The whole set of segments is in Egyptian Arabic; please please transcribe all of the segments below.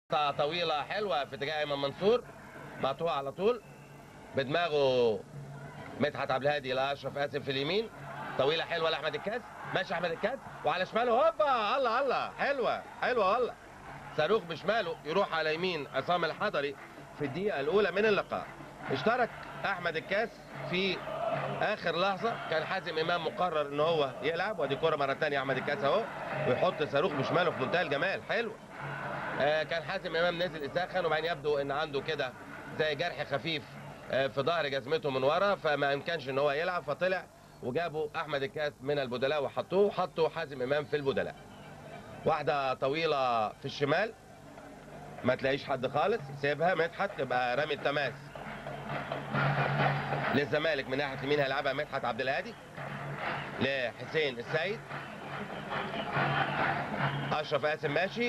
طويلة حلوة في اتجاه ايمن منصور مقطوعة على طول بدماغه مدحت عبد الهادي لاشرف قاسم في اليمين طويلة حلوة لاحمد الكاس ماشي احمد الكاس وعلى شماله هوبا الله الله حلوة حلوة والله صاروخ بشماله يروح على يمين عصام الحضري في الدقيقة الأولى من اللقاء اشترك أحمد الكاس في آخر لحظة كان حازم إمام مقرر إن هو يلعب ودي كرة مرة تانية أحمد الكاس أهو ويحط صاروخ بشماله في منتهى الجمال حلو آه كان حازم إمام نزل يسخن وبعدين يبدو إن عنده كده زي جرح خفيف آه في ظهر جزمته من ورا فما يمكنش إن هو يلعب فطلع وجابوا أحمد الكاس من البدلاء وحطوه وحطوا حازم إمام في البدلاء واحدة طويلة في الشمال ما تلاقيش حد خالص سيبها مدحت تبقى رامي التماس للزمالك من ناحيه اليمين هيلعبها مدحت عبد الهادي لحسين السيد اشرف قاسم ماشي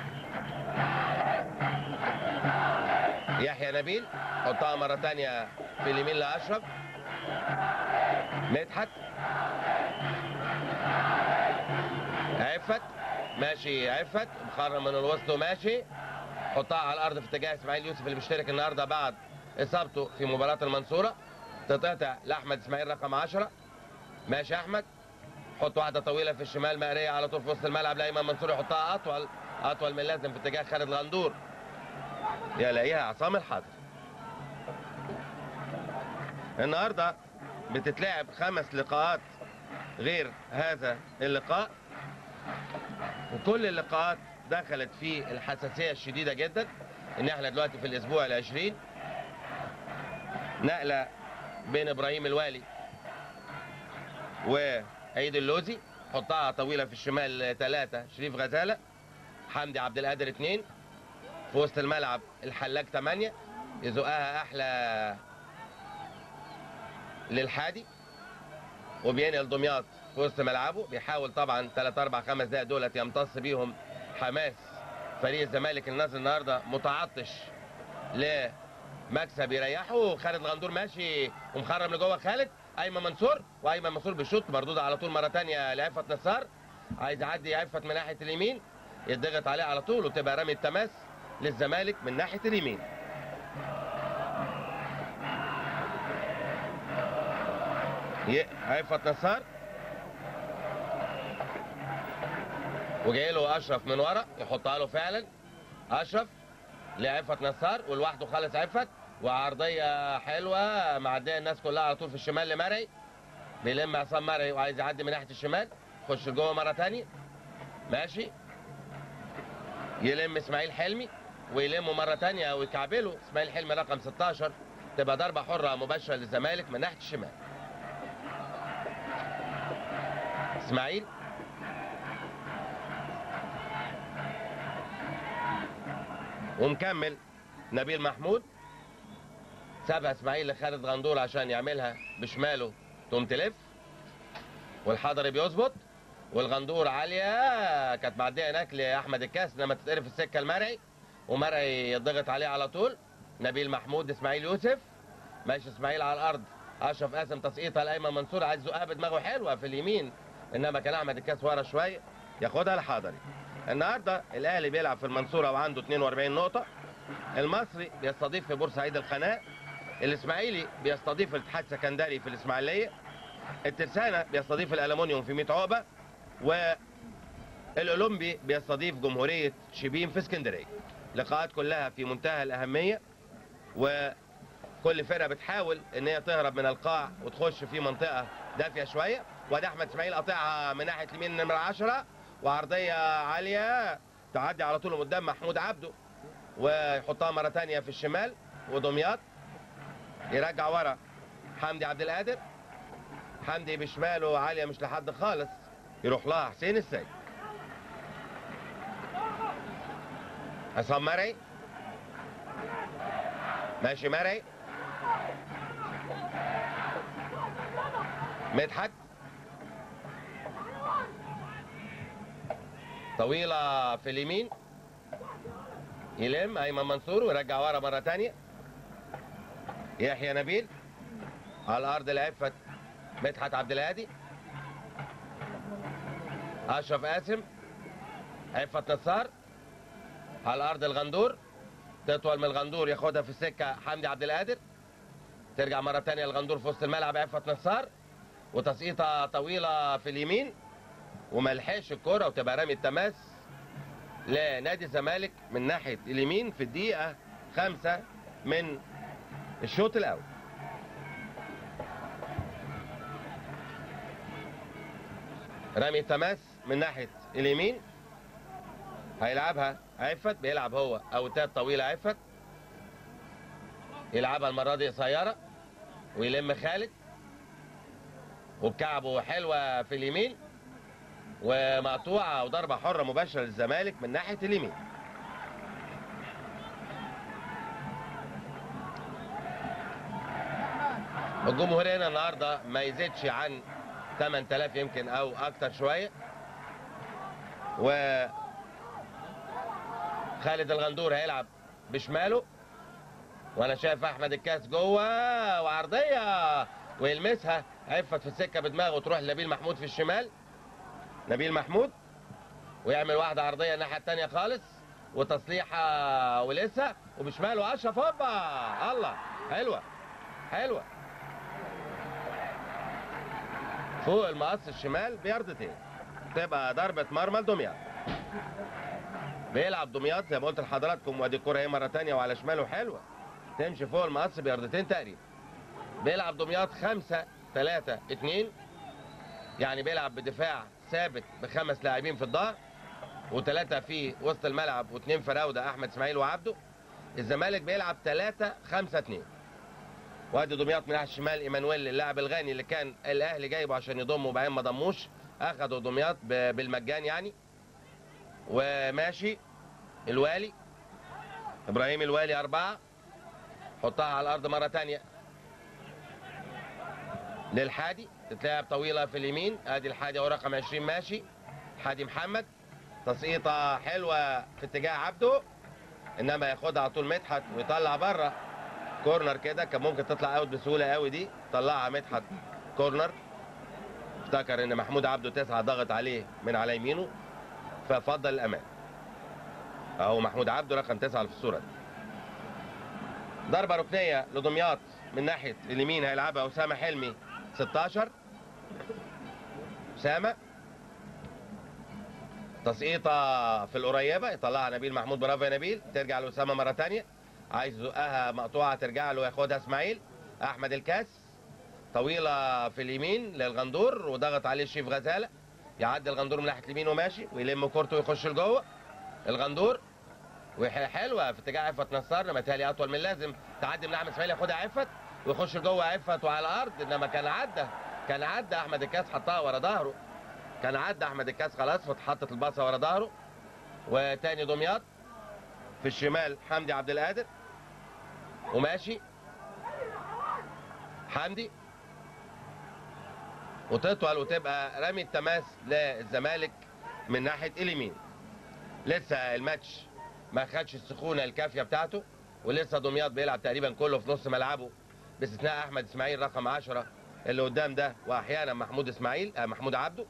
يحيى نبيل حطها مره تانية في اليمين لاشرف مدحت عفت ماشي عفت مخرم من الوسط وماشي حطها على الارض في اتجاه اسماعيل يوسف اللي بيشترك النهارده بعد اصابته في مباراه المنصوره تتقطع لاحمد اسماعيل رقم 10 ماشي احمد حط واحده طويله في الشمال مقريه على طول في وسط الملعب لايمن منصور يحطها اطول اطول من اللازم في اتجاه خالد غندور يلاقيها عصام الحضري النهارده بتتلعب خمس لقاءات غير هذا اللقاء وكل اللقاءات دخلت في الحساسيه الشديده جدا ان احنا دلوقتي في الاسبوع العشرين نقله بين ابراهيم الوالي وعيد اللوزي حطها طويله في الشمال ثلاثه شريف غزاله حمدي عبد القادر اثنين في وسط الملعب الحلاج ثمانيه يزقها احلى للحادي وبينقل دمياط في وسط ملعبه بيحاول طبعا 3 4 5 دقائق دولت يمتص بيهم حماس فريق الزمالك النازل النهارده متعطش لمكسب يريحه خالد غندور ماشي ومخرم لجوه خالد ايمن منصور وايمن منصور بيشوط مردود على طول مره ثانيه لعفت نصار عايز يعدي عفت من ناحيه اليمين يضغط عليه على طول وتبقى رمي التماس للزمالك من ناحيه اليمين عفت نصار وجاي له اشرف من ورا يحطها له فعلا اشرف لعفت نصار ولوحده خالص عفت وعرضيه حلوه معديه الناس كلها على طول في الشمال لمرعي بيلم عصام مرعي وعايز يعدي من ناحيه الشمال خش جوه مره ثانيه ماشي يلم اسماعيل حلمي ويلمه مره ثانيه ويكعبله اسماعيل حلمي رقم 16 تبقى ضربه حره مباشره للزمالك من ناحيه الشمال اسماعيل ومكمل نبيل محمود سابها اسماعيل لخالد غندور عشان يعملها بشماله تقوم تلف والحضري بيظبط والغندور عاليه كانت معديه هناك لاحمد الكاس لما تتقرب في السكه المرعي ومرعي يضغط عليه على طول نبيل محمود اسماعيل يوسف ماشي اسماعيل على الارض اشرف قاسم تسقيطها لايمن منصور عايز يزقها بدماغه حلوه في اليمين انما كان احمد الكاس ورا شويه ياخدها الحضري النهارده الاهلي بيلعب في المنصوره وعنده 42 نقطه المصري بيستضيف في بورسعيد القناه الاسماعيلي بيستضيف الاتحاد السكندري في الاسماعيليه الترسانه بيستضيف الالومنيوم في 100 عقبه والاولمبي بيستضيف جمهوريه شبين في اسكندريه لقاءات كلها في منتهى الاهميه وكل فرقه بتحاول ان هي تهرب من القاع وتخش في منطقه دافيه شويه وده احمد اسماعيل قاطعها من ناحيه اليمين نمره 10 وعرضيه عاليه تعدي على طول قدام محمود عبده ويحطها مره ثانيه في الشمال ودمياط يرجع ورا حمدي عبد القادر حمدي بشماله عاليه مش لحد خالص يروح لها حسين السيد عصام مرعي ماشي مرعي مدحت طويلة في اليمين يلم أيمن منصور ويرجع ورا مرة تانية يحيى نبيل على الأرض لعفت مدحت عبد الهادي أشرف قاسم عفت نصار على الارض الغندور تطول من الغندور ياخدها في السكه حمدي عبد القادر ترجع مره تانية الغندور في وسط الملعب عفت نصار وتسقيطه طويله في اليمين وما لحقش الكوره وتبقى رامي التماس لنادي الزمالك من ناحيه اليمين في الدقيقه خمسة من الشوط الاول رامي التماس من ناحيه اليمين هيلعبها عفت بيلعب هو اوتات طويله عفت يلعبها المره دي قصيره ويلم خالد وبكعبه حلوه في اليمين ومقطوعه وضربه حره مباشره للزمالك من ناحيه اليمين الجمهور هنا النهارده ما يزيدش عن 8000 يمكن او اكتر شويه و خالد الغندور هيلعب بشماله وانا شايف احمد الكاس جوه وعرضيه ويلمسها عفت في السكه بدماغه وتروح لنبيل محمود في الشمال نبيل محمود ويعمل واحده عرضيه الناحيه الثانيه خالص وتصليحه ولسه وبشماله اشرف هوبا الله حلوه حلوه فوق المقص الشمال بياردتين تبقى ضربه مرمى لدمياط بيلعب دمياط زي ما قلت لحضراتكم وادي الكوره اهي مره ثانيه وعلى شماله حلوه تمشي فوق المقص بياردتين تقريبا بيلعب دمياط خمسة ثلاثة اتنين يعني بيلعب بدفاع ثابت بخمس لاعبين في الظهر وثلاثة في وسط الملعب واثنين فراودة أحمد إسماعيل وعبده الزمالك بيلعب ثلاثة خمسة اتنين وادي دمياط من ناحية الشمال ايمانويل اللاعب الغاني اللي كان الاهلي جايبه عشان يضمه وبعدين ما ضموش اخدوا دمياط ب- بالمجان يعني وماشي الوالي ابراهيم الوالي اربعه حطها على الارض مره تانية للحادي تتلعب طويله في اليمين ادي الحادي ورقم 20 ماشي حادي محمد تسقيطه حلوه في اتجاه عبده انما ياخدها على طول مدحت ويطلع بره كورنر كده كان ممكن تطلع اوت بسهوله قوي دي طلعها مدحت كورنر افتكر ان محمود عبده تسعه ضغط عليه من على يمينه ففضل الامان اهو محمود عبده رقم تسعه اللي في الصوره دي ضربه ركنيه لدمياط من ناحيه اليمين هيلعبها اسامه حلمي 16 اسامه تسقيطه في القريبه يطلعها نبيل محمود برافو يا نبيل ترجع لاسامه مره ثانيه عايز يزقها مقطوعه ترجع له ياخدها اسماعيل احمد الكاس طويله في اليمين للغندور وضغط عليه الشيف غزاله يعدي الغندور من ناحيه اليمين وماشي ويلم كورته ويخش لجوه الغندور وحلوه في اتجاه عفت نصار لما تهيألي اطول من اللازم تعدي من احمد اسماعيل ياخدها عفت ويخش لجوه عفت وعلى الارض انما كان عدى كان عدى احمد الكاس حطها ورا ظهره كان عدى احمد الكاس خلاص فاتحطت الباصه ورا ظهره وتاني دمياط في الشمال حمدي عبد القادر وماشي حمدي وتطول وتبقى رمي التماس للزمالك من ناحيه اليمين لسه الماتش ما خدش السخونه الكافيه بتاعته ولسه دمياط بيلعب تقريبا كله في نص ملعبه باستثناء احمد اسماعيل رقم 10 اللي قدام ده واحيانا محمود اسماعيل آه محمود عبده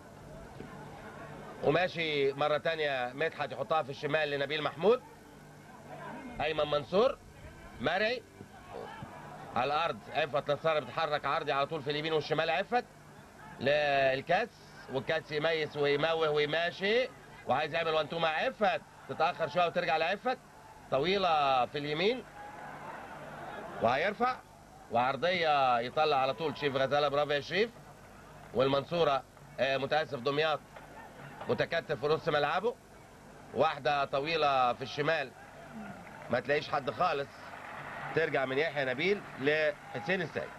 وماشي مره تانية مدحت يحطها في الشمال لنبيل محمود ايمن منصور مرعي على الارض عفت نصار بتحرك عرضي على طول في اليمين والشمال عفت للكاس والكاس يميس ويموه ويماشي وعايز يعمل وان تو مع عفت تتاخر شويه وترجع لعفت طويله في اليمين وهيرفع وعرضيه يطلع على طول شريف غزاله برافو يا شريف والمنصوره آه، متاسف دمياط متكتف في نص ملعبه واحده طويله في الشمال ما تلاقيش حد خالص ترجع من يحيى نبيل لحسين السيد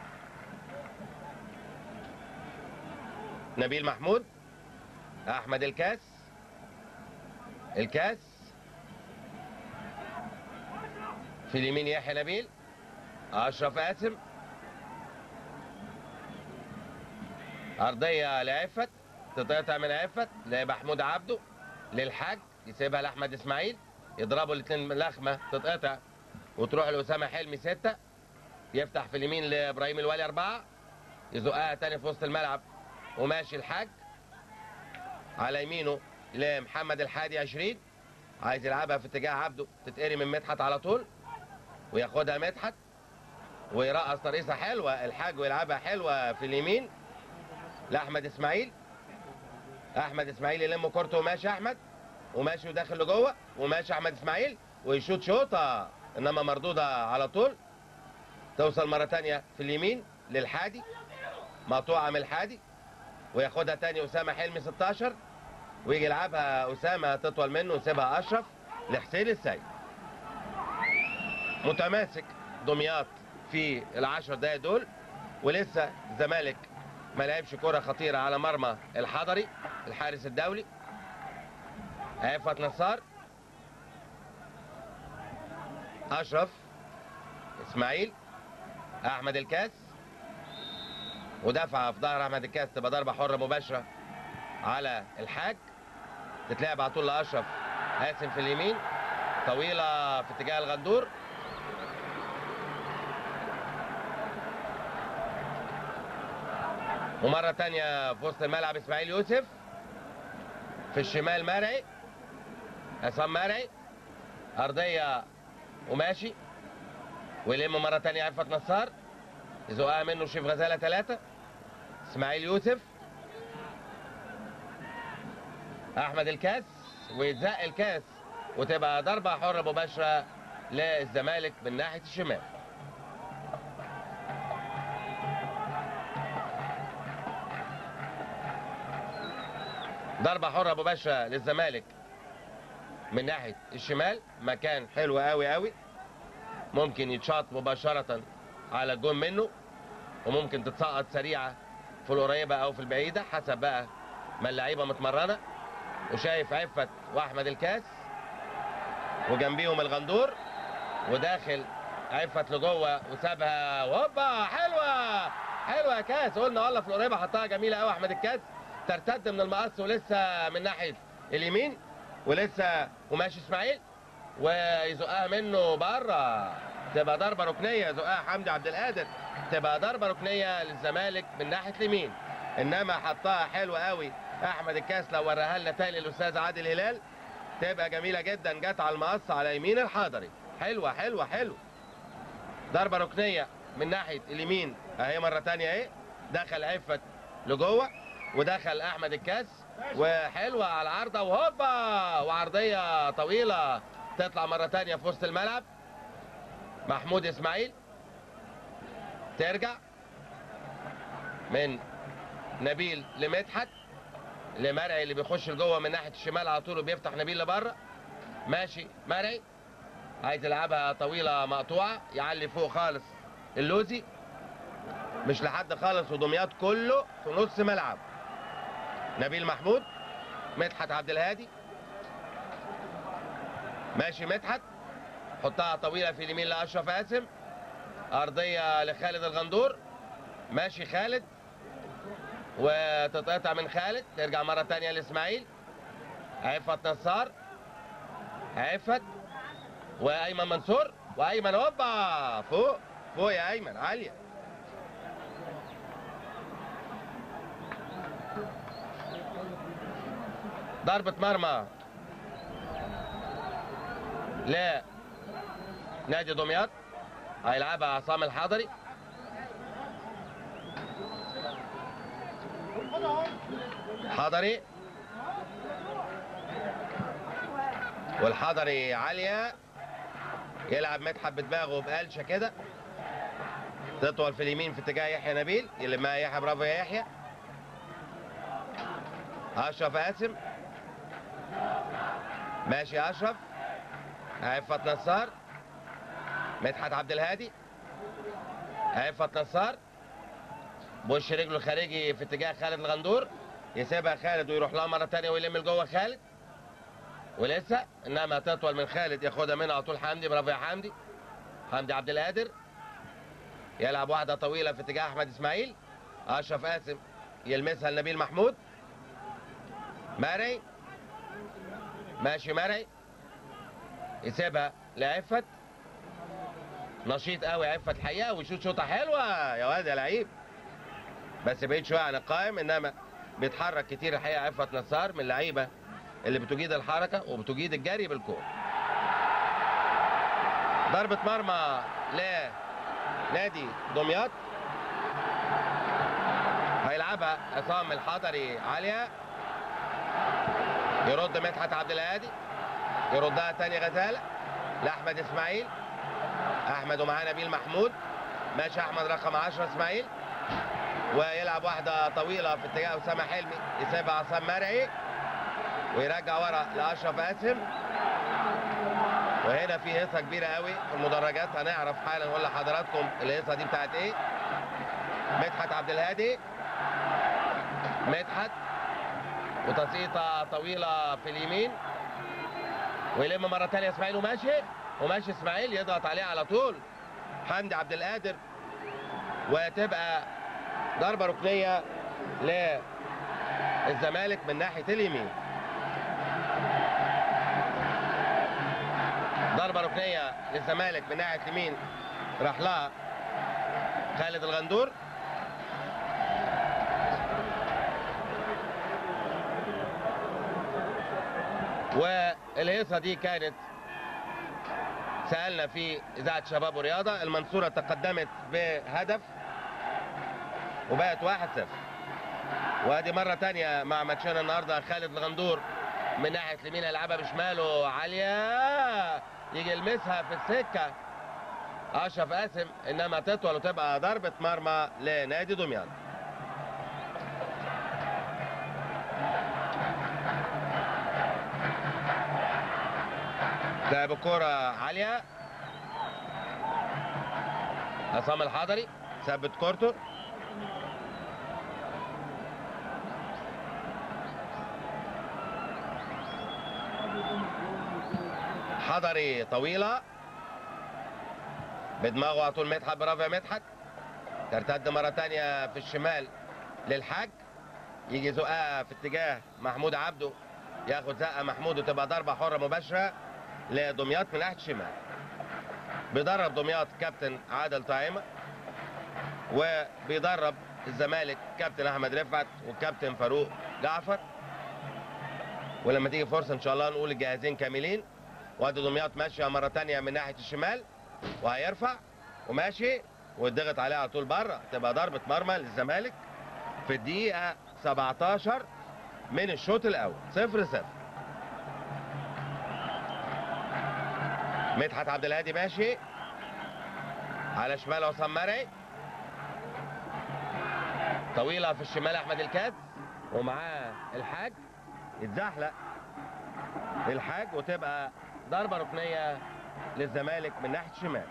نبيل محمود احمد الكاس الكاس في اليمين يحيى نبيل اشرف قاسم ارضيه لعفت تتقطع من عفت لمحمود عبده للحاج يسيبها لاحمد اسماعيل يضربوا الاثنين لخمه تتقطع وتروح لاسامه حلمي سته يفتح في اليمين لابراهيم الوالي اربعه يزقها تاني في وسط الملعب وماشي الحاج على يمينه لمحمد الحادي 20 عايز يلعبها في اتجاه عبده تتقري من مدحت على طول وياخدها مدحت ويرقص ترقيصه حلوه الحاج ويلعبها حلوه في اليمين لاحمد اسماعيل احمد اسماعيل يلم كورته وماشي احمد وماشي وداخل لجوه وماشي احمد اسماعيل ويشوط شوطه انما مردوده على طول توصل مره تانية في اليمين للحادي مقطوعه من الحادي وياخدها تاني اسامه حلمي 16 ويجي يلعبها اسامه تطول منه ويسيبها اشرف لحسين السيد متماسك دمياط في العشر دقايق دول ولسه الزمالك ما لعبش كرة خطيرة على مرمى الحضري الحارس الدولي عفت نصار أشرف إسماعيل أحمد الكاس ودفعة في ظهر أحمد الكاس تبقى ضربة حرة مباشرة على الحاج تتلعب على طول لأشرف قاسم في اليمين طويلة في اتجاه الغندور ومرة تانية في وسط الملعب اسماعيل يوسف في الشمال مرعي عصام مرعي أرضية وماشي ويلم مرة تانية عفت نصار يزقها منه شيف غزالة ثلاثة اسماعيل يوسف أحمد الكاس ويتزق الكاس وتبقى ضربة حرة مباشرة للزمالك من ناحية الشمال ضربة حرة مباشرة للزمالك من ناحية الشمال مكان حلو قوي قوي ممكن يتشاط مباشرة على الجون منه وممكن تتسقط سريعة في القريبة أو في البعيدة حسب بقى ما اللعيبة متمرنة وشايف عفت وأحمد الكاس وجنبيهم الغندور وداخل عفت لجوه وسابها وهوبا حلوة حلوة يا كاس قلنا والله في القريبة حطها جميلة قوي أحمد الكاس ترتد من المقص ولسه من ناحيه اليمين ولسه وماشي اسماعيل ويزقها منه بره تبقى ضربه ركنيه يزقها حمدي عبد القادر تبقى ضربه ركنيه للزمالك من ناحيه اليمين انما حطها حلوه قوي احمد الكاس لو وراها لنا تاني الاستاذ عادل هلال تبقى جميله جدا جت على المقص على يمين الحضري حلوه حلوه حلوه ضربه ركنيه من ناحيه اليمين اهي مره تانية اهي دخل عفت لجوه ودخل احمد الكاس وحلوه على العارضه وهوبا وعرضيه طويله تطلع مره تانية في وسط الملعب محمود اسماعيل ترجع من نبيل لمدحت لمرعي اللي بيخش لجوه من ناحيه الشمال على طول وبيفتح نبيل لبره ماشي مرعي عايز يلعبها طويله مقطوعه يعلي فوق خالص اللوزي مش لحد خالص ودمياط كله في نص ملعب نبيل محمود مدحت عبد الهادي ماشي مدحت حطها طويله في اليمين لاشرف قاسم ارضيه لخالد الغندور ماشي خالد وتتقطع من خالد ترجع مره تانية لاسماعيل عفت نصار عفت وايمن منصور وايمن هوبا فوق فوق يا ايمن عاليه ضربة مرمى لا نادي دمياط هيلعبها عصام الحضري حضري والحضري عالية يلعب مدحت بدماغه بقلشة كده تطول في اليمين في اتجاه يحيى نبيل يلمها يحيى برافو يا يحيى اشرف قاسم ماشي اشرف عفت نصار مدحت عبد الهادي عفت نصار بوش رجله الخارجي في اتجاه خالد الغندور يسيبها خالد ويروح لها مره ثانيه ويلم لجوه خالد ولسه انما تطول من خالد ياخدها منها على طول حمدي برافو يا حمدي حمدي عبد القادر يلعب واحده طويله في اتجاه احمد اسماعيل اشرف قاسم يلمسها لنبيل محمود مرعي ماشي مرعي يسيبها لعفت نشيط قوي عفت الحقيقه ويشوط شوطه حلوه يا واد يا لعيب بس بعيد شويه عن القائم انما بيتحرك كتير الحقيقه عفت نصار من اللعيبه اللي بتجيد الحركه وبتجيد الجري بالكوره ضربه مرمى لنادي دمياط هيلعبها عصام الحضري عاليه يرد مدحت عبد الهادي يردها تاني غزاله لاحمد اسماعيل احمد ومعاه نبيل محمود ماشي احمد رقم 10 اسماعيل ويلعب واحده طويله في اتجاه اسامه حلمي يسيبها عصام مرعي ويرجع ورا لاشرف قاسم وهنا في هيصه كبيره قوي في المدرجات هنعرف حالا نقول لحضراتكم الهيصه دي بتاعت ايه مدحت عبد الهادي مدحت وتسقيطه طويله في اليمين ويلم مره ثانيه اسماعيل وماشي وماشي اسماعيل يضغط عليه على طول حمدي عبد القادر وتبقى ضربه ركنيه للزمالك من ناحيه اليمين ضربه ركنيه للزمالك من ناحيه اليمين راح لها خالد الغندور والهيصه دي كانت سالنا في اذاعه شباب ورياضه المنصوره تقدمت بهدف وبقت 1-0 وادي مره تانية مع ماتشنا النهارده خالد الغندور من ناحيه اليمين هيلعبها بشماله عاليه يجي يلمسها في السكه اشرف قاسم انما تطول وتبقى ضربه مرمى لنادي دمياط لعب الكرة عالية عصام الحضري ثبت كورته حضري طويلة بدماغه على طول مدحت برافو يا مدحت ترتد مرة تانية في الشمال للحاج يجي زقها في اتجاه محمود عبده ياخد زقة محمود وتبقى ضربة حرة مباشرة لدمياط من ناحية الشمال بيدرب دمياط كابتن عادل طعيمة وبيدرب الزمالك كابتن احمد رفعت والكابتن فاروق جعفر ولما تيجي فرصه ان شاء الله نقول الجاهزين كاملين وادي دمياط ماشيه مره تانية من ناحيه الشمال وهيرفع وماشي ويضغط عليه على طول بره تبقى ضربه مرمى للزمالك في الدقيقه 17 من الشوط الاول 0 0 مدحت عبد الهادي ماشي على شمال عصام مرعي طويلة في الشمال أحمد الكاس ومعاه الحاج يتزحلق الحاج وتبقى ضربة ركنية للزمالك من ناحية الشمال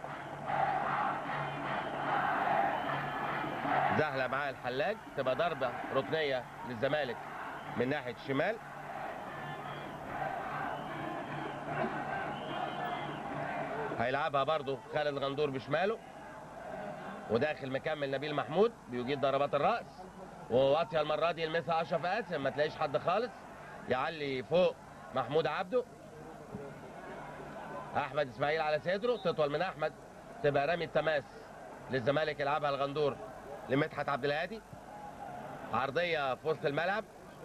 زحلق معاه الحلاج تبقى ضربة ركنية للزمالك من ناحية الشمال هيلعبها برضو خالد غندور بشماله وداخل مكمل نبيل محمود بيجيد ضربات الراس وواطيه المره دي يلمسها اشرف قاسم ما تلاقيش حد خالص يعلي فوق محمود عبده احمد اسماعيل على صدره تطول من احمد تبقى رامي التماس للزمالك يلعبها الغندور لمدحت عبد الهادي عرضيه في وسط الملعب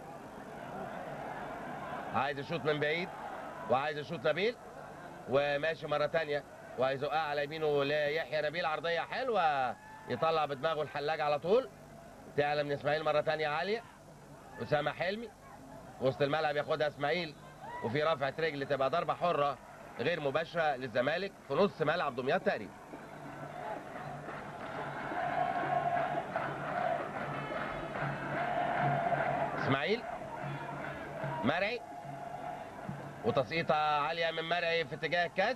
عايز يشوط من بعيد وعايز يشوط نبيل وماشي مره تانية وهيزقها على يمينه ليحيى نبيل عرضيه حلوه يطلع بدماغه الحلاج على طول تعلى من اسماعيل مره تانية عاليه اسامه حلمي وسط الملعب ياخدها اسماعيل وفي رفعه رجل تبقى ضربه حره غير مباشره للزمالك في نص ملعب دمياط تقريبا اسماعيل مرعي وتسقيطه عاليه من مرعي في اتجاه الكاس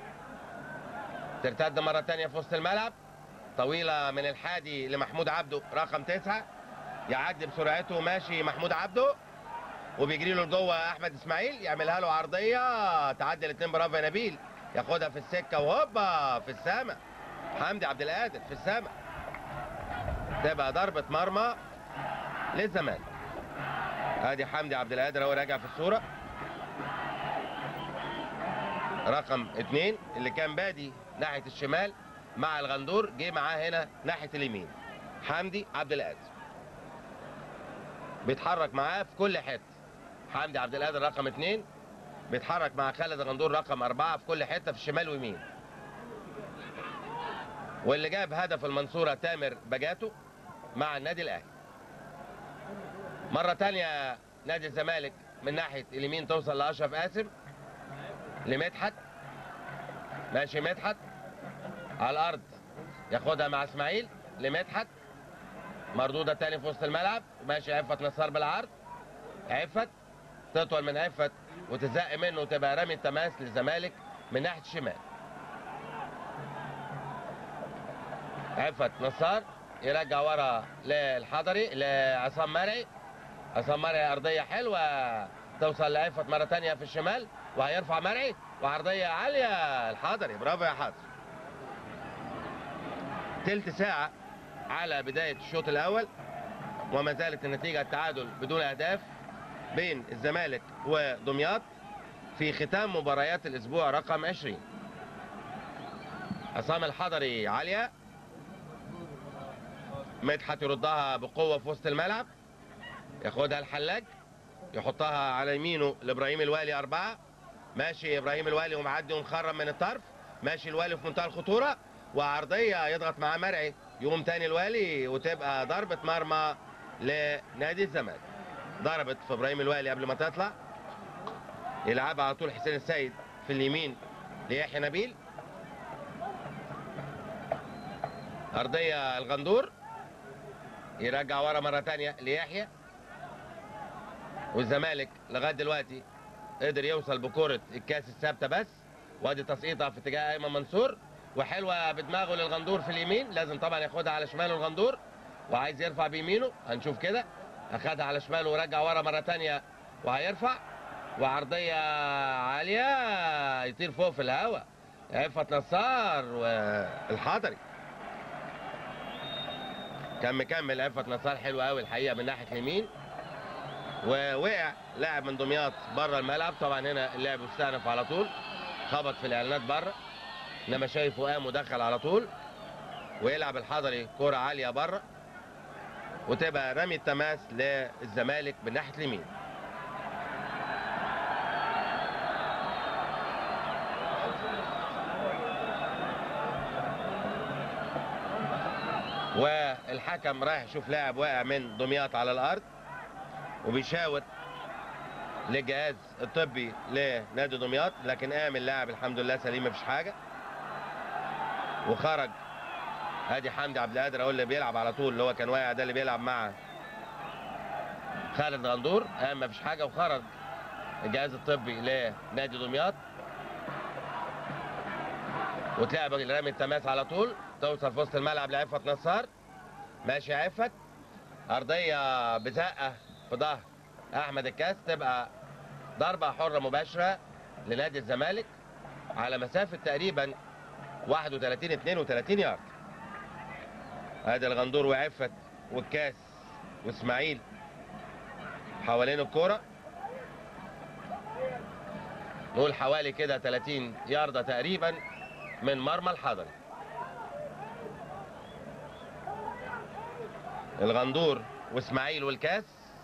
ترتد مرة تانية في وسط الملعب طويلة من الحادي لمحمود عبده رقم تسعة يعدي بسرعته ماشي محمود عبده وبيجري له لجوه احمد اسماعيل يعملها له عرضيه تعدي الاثنين برافو يا نبيل ياخدها في السكه وهوبا في السماء حمدي عبد القادر في السماء تبقى ضربه مرمى للزمالك ادي حمدي عبد القادر اهو راجع في الصوره رقم اثنين اللي كان بادي ناحيه الشمال مع الغندور جه معاه هنا ناحيه اليمين حمدي عبد القادر بيتحرك معاه في كل حته حمدي عبد القادر رقم اثنين بيتحرك مع خالد غندور رقم أربعة في كل حتة في الشمال ويمين واللي جاب هدف المنصورة تامر بجاتو مع النادي الأهلي مرة تانية نادي الزمالك من ناحية اليمين توصل لأشرف قاسم لمدحت ماشي مدحت على الأرض ياخدها مع إسماعيل لمدحت مردودة تاني في وسط الملعب ماشي عفت نصار بالعرض عفت تطول من عفت وتزق منه وتبقى رمي التماس للزمالك من ناحيه الشمال عفت نصار يرجع ورا للحضري لعصام مرعي عصام مرعي ارضيه حلوه توصل لعفت مره تانية في الشمال وهيرفع مرعي وعرضيه عاليه الحضري برافو يا حضري تلت ساعه على بدايه الشوط الاول وما زالت النتيجه التعادل بدون اهداف بين الزمالك ودمياط في ختام مباريات الاسبوع رقم 20 عصام الحضري عاليه مدحت يردها بقوه في وسط الملعب ياخدها الحلاج يحطها على يمينه لابراهيم الوالي اربعه ماشي ابراهيم الوالي ومعدي ومخرم من الطرف ماشي الوالي في منتهى الخطوره وعرضيه يضغط معاه مرعي يقوم تاني الوالي وتبقى ضربه مرمى لنادي الزمالك ضربت في ابراهيم الوالي قبل ما تطلع يلعبها على طول حسين السيد في اليمين ليحيى نبيل ارضيه الغندور يرجع ورا مره تانية ليحيى والزمالك لغايه دلوقتي قدر يوصل بكره الكاس الثابته بس وادي تسقيطها في اتجاه ايمن منصور وحلوه بدماغه للغندور في اليمين لازم طبعا ياخدها على شماله الغندور وعايز يرفع بيمينه هنشوف كده اخدها على شماله ورجع ورا مره تانية وهيرفع وعرضيه عاليه يطير فوق في الهواء عفت نصار والحضري كان مكمل عفت نصار حلو قوي الحقيقه من ناحيه اليمين ووقع لاعب من دمياط بره الملعب طبعا هنا اللعب استأنف على طول خبط في الاعلانات بره انما شايفه قام ودخل على طول ويلعب الحضري كرة عالية بره وتبقى رمي التماس للزمالك من ناحية اليمين والحكم رايح يشوف لاعب واقع من دمياط على الارض وبيشاور للجهاز الطبي لنادي دمياط لكن قام اللاعب الحمد لله سليم مفيش حاجه وخرج ادي حمدي عبد القادر اهو اللي بيلعب على طول اللي هو كان واقع ده اللي بيلعب مع خالد غندور قام مفيش حاجه وخرج الجهاز الطبي لنادي دمياط وتلعب رامي التماس على طول توصل في وسط الملعب لعفت نصار ماشي عفت ارضيه بزقه في ظهر احمد الكاس تبقى ضربه حره مباشره لنادي الزمالك على مسافه تقريبا 31 32 يارد ادي الغندور وعفت والكاس واسماعيل حوالين الكوره نقول حوالي كده 30 ياردة تقريبا من مرمى الحضري الغندور واسماعيل والكاس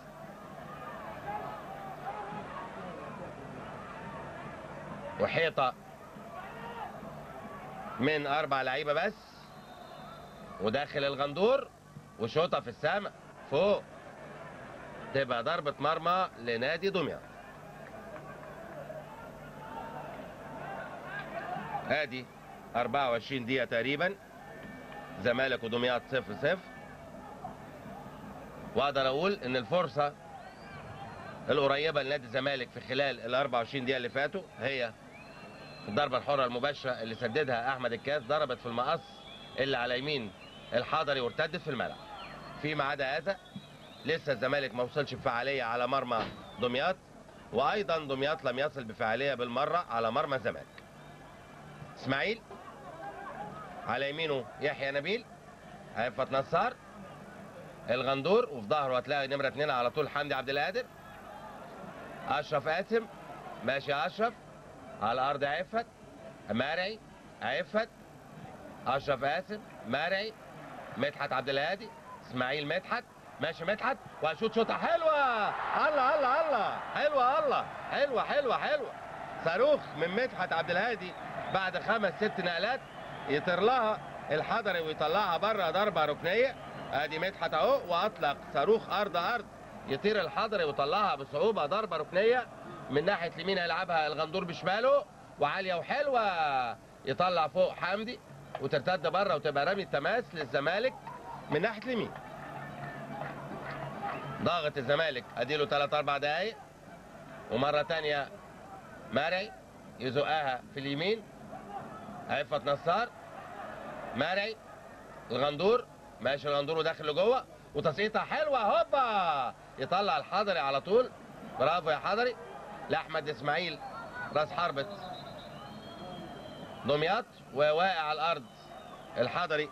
وحيطة من أربع لعيبة بس وداخل الغندور وشوطة في السماء فوق تبقى ضربة مرمى لنادي دمياط ادي 24 دقيقة تقريبا زمالك ودمياط صفر صفر واقدر اقول ان الفرصة القريبة لنادي الزمالك في خلال ال 24 دقيقة اللي فاتوا هي الضربة الحرة المباشرة اللي سددها احمد الكاس ضربت في المقص اللي على يمين الحضري وارتدت في الملعب فيما عدا هذا لسه الزمالك ما وصلش بفعالية على مرمى دمياط وايضا دمياط لم يصل بفعالية بالمرة على مرمى الزمالك اسماعيل على يمينه يحيى نبيل عفت نصار الغندور وفي ظهره هتلاقي نمره اتنين على طول حمدي عبد القادر اشرف قاسم ماشي اشرف على الارض عفت مرعي عفت اشرف قاسم مرعي مدحت عبد الهادي اسماعيل مدحت ماشي مدحت وهشوط شوطه حلوه الله الله الله حلوه الله حلوه حلوه حلوه صاروخ من مدحت عبد الهادي بعد خمس ست نقلات يطير لها الحضري ويطلعها بره ضربه ركنيه ادي مدحت اهو واطلق صاروخ ارض ارض يطير الحضري ويطلعها بصعوبه ضربه ركنيه من ناحيه اليمين هيلعبها الغندور بشماله وعاليه وحلوه يطلع فوق حمدي وترتد بره وتبقى رمي التماس للزمالك من ناحيه اليمين ضاغط الزمالك اديله 3 4 دقايق ومره تانية مرعي يزقها في اليمين عفت نصار مرعي الغندور ماشي الغندور وداخل لجوه وتسقيطه حلوه هوبا يطلع الحضري على طول برافو يا حضري لاحمد اسماعيل راس حربة دمياط وواقع على الارض الحضري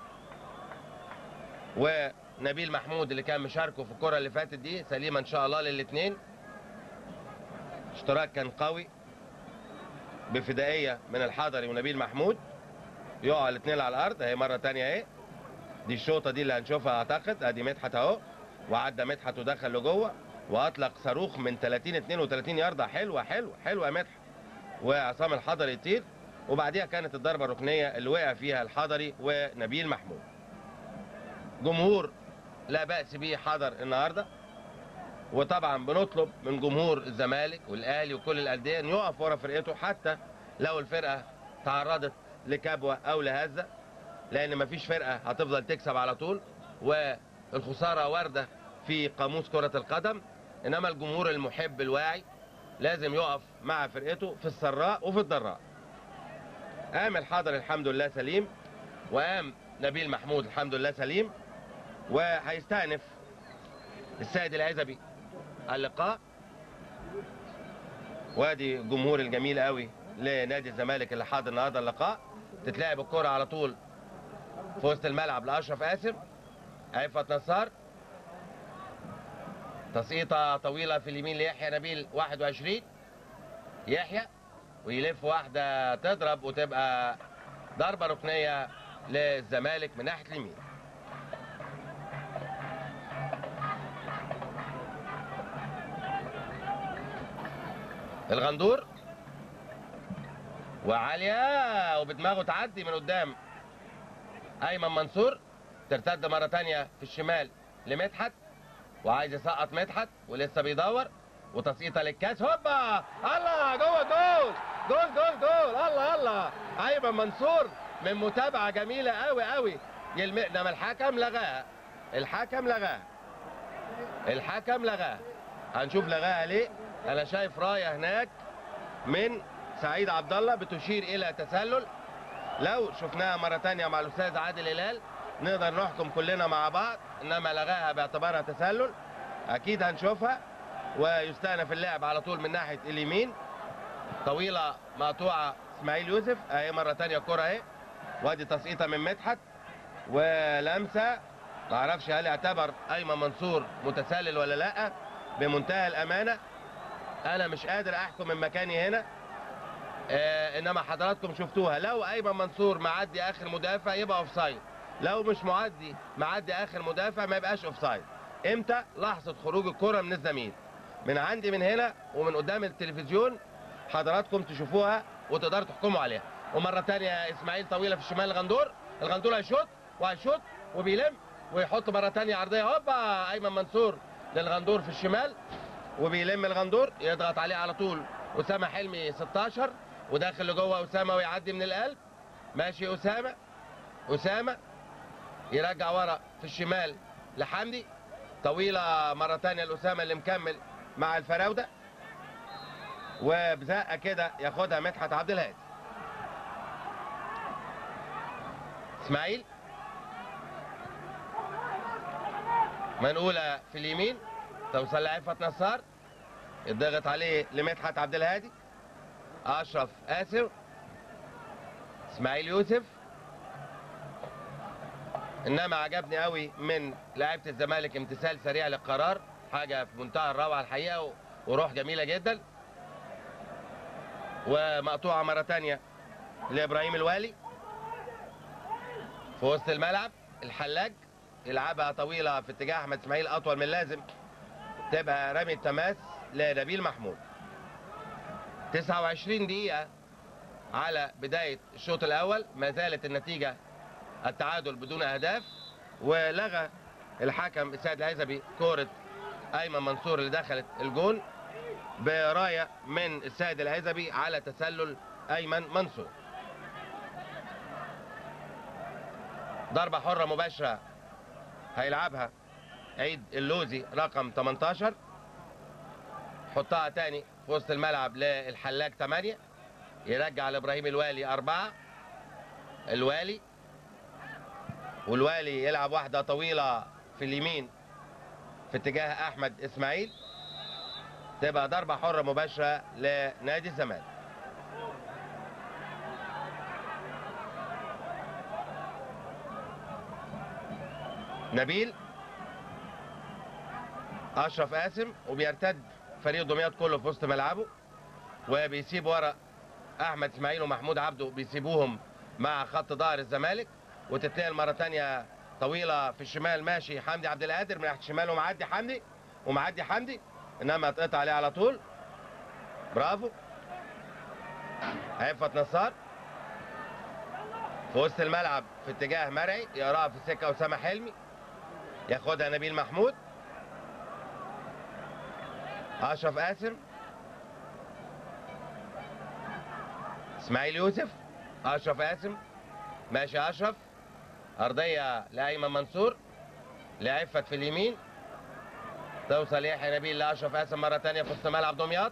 ونبيل محمود اللي كان مشاركه في الكره اللي فاتت دي سليمه ان شاء الله للاثنين اشتراك كان قوي بفدائيه من الحضري ونبيل محمود يقع الاثنين على الارض اهي مره تانية اهي دي الشوطه دي اللي هنشوفها اعتقد ادي مدحت اهو وعدى مدحت ودخل لجوه واطلق صاروخ من 30 32 يارده حلوه حلوه حلوه يا مدحت وعصام الحضري يطير وبعديها كانت الضربه الركنيه اللي وقع فيها الحضري ونبيل محمود جمهور لا باس به حضر النهارده وطبعا بنطلب من جمهور الزمالك والاهلي وكل الانديه ان يقف ورا فرقته حتى لو الفرقه تعرضت لكبوه او لهزه لان مفيش فرقه هتفضل تكسب على طول والخساره وارده في قاموس كره القدم انما الجمهور المحب الواعي لازم يقف مع فرقته في السراء وفي الضراء قام الحضر الحمد لله سليم وقام نبيل محمود الحمد لله سليم وهيستأنف السيد العزبي اللقاء وادي الجمهور الجميل قوي لنادي الزمالك اللي حاضر النهارده اللقاء تتلعب الكرة على طول في وسط الملعب لاشرف قاسم عفت نصار تسقيطه طويله في اليمين ليحيى نبيل 21 يحيى ويلف واحده تضرب وتبقى ضربه ركنيه للزمالك من ناحيه اليمين الغندور وعالية وبدماغه تعدي من قدام ايمن منصور ترتد مره تانية في الشمال لمدحت وعايز يسقط مدحت ولسه بيدور وتسقيطه للكاس هوبا الله جوه جول جول جول جول الله الله ايمن منصور من متابعه جميله قوي قوي يلم انما الحكم لغاها الحكم لغاها الحكم لغاها هنشوف لغاها ليه انا شايف رايه هناك من سعيد عبد الله بتشير الى تسلل لو شفناها مره تانية مع الاستاذ عادل هلال نقدر نحكم كلنا مع بعض انما لغاها باعتبارها تسلل اكيد هنشوفها ويستأنف اللعب على طول من ناحيه اليمين طويله مقطوعه اسماعيل يوسف اهي مره تانية الكره اهي وادي تسقيطه من مدحت ولمسه ما اعرفش هل يعتبر ايمن منصور متسلل ولا لا بمنتهى الامانه انا مش قادر احكم من مكاني هنا آه انما حضراتكم شفتوها لو ايمن منصور معدي اخر مدافع يبقى اوف سايد لو مش معدي معدي اخر مدافع ما يبقاش اوف سايد امتى لحظه خروج الكره من الزميل من عندي من هنا ومن قدام التلفزيون حضراتكم تشوفوها وتقدروا تحكموا عليها ومره تانية اسماعيل طويله في الشمال الغندور الغندور هيشوط وهيشوط وبيلم ويحط مره تانية عرضيه هوبا ايمن منصور للغندور في الشمال وبيلم الغندور يضغط عليه على طول اسامه حلمي 16 وداخل لجوه اسامه ويعدي من القلب ماشي اسامه اسامه يرجع ورا في الشمال لحمدي طويله مره تانية لاسامه اللي مكمل مع الفراوده وبزقه كده ياخدها مدحت عبد الهادي اسماعيل منقوله في اليمين توصل لعفت نصار يضغط عليه لمدحت عبد الهادي اشرف قاسم اسماعيل يوسف انما عجبني قوي من لعيبه الزمالك امتثال سريع للقرار حاجه في منتهى الروعه الحقيقه وروح جميله جدا ومقطوعه مره تانية لابراهيم الوالي في وسط الملعب الحلاج يلعبها طويله في اتجاه احمد اسماعيل اطول من اللازم تبقى رمي التماس لنبيل محمود 29 دقيقه على بدايه الشوط الاول ما زالت النتيجه التعادل بدون اهداف ولغى الحكم السيد العزبي كوره ايمن منصور اللي دخلت الجون برايه من السيد العزبي على تسلل ايمن منصور ضربه حره مباشره هيلعبها عيد اللوزي رقم 18 حطها تاني في وسط الملعب للحلاج 8 يرجع لابراهيم الوالي 4 الوالي والوالي يلعب واحده طويله في اليمين في اتجاه احمد اسماعيل تبقى ضربه حره مباشره لنادي الزمالك نبيل اشرف قاسم وبيرتد فريق دمياط كله في وسط ملعبه وبيسيب ورا احمد اسماعيل ومحمود عبده بيسيبوهم مع خط ظهر الزمالك وتتنقل مره تانية طويله في الشمال ماشي حمدي عبد القادر من ناحيه الشمال ومعدي حمدي ومعدي حمدي انما اتقطع عليه على طول برافو عفت نصار في وسط الملعب في اتجاه مرعي يقراها في السكه اسامه حلمي ياخدها نبيل محمود اشرف قاسم اسماعيل يوسف اشرف قاسم ماشي اشرف ارضيه لايمن منصور لعفت في اليمين توصل يحيى نبيل لاشرف قاسم مره ثانيه في وسط ملعب دمياط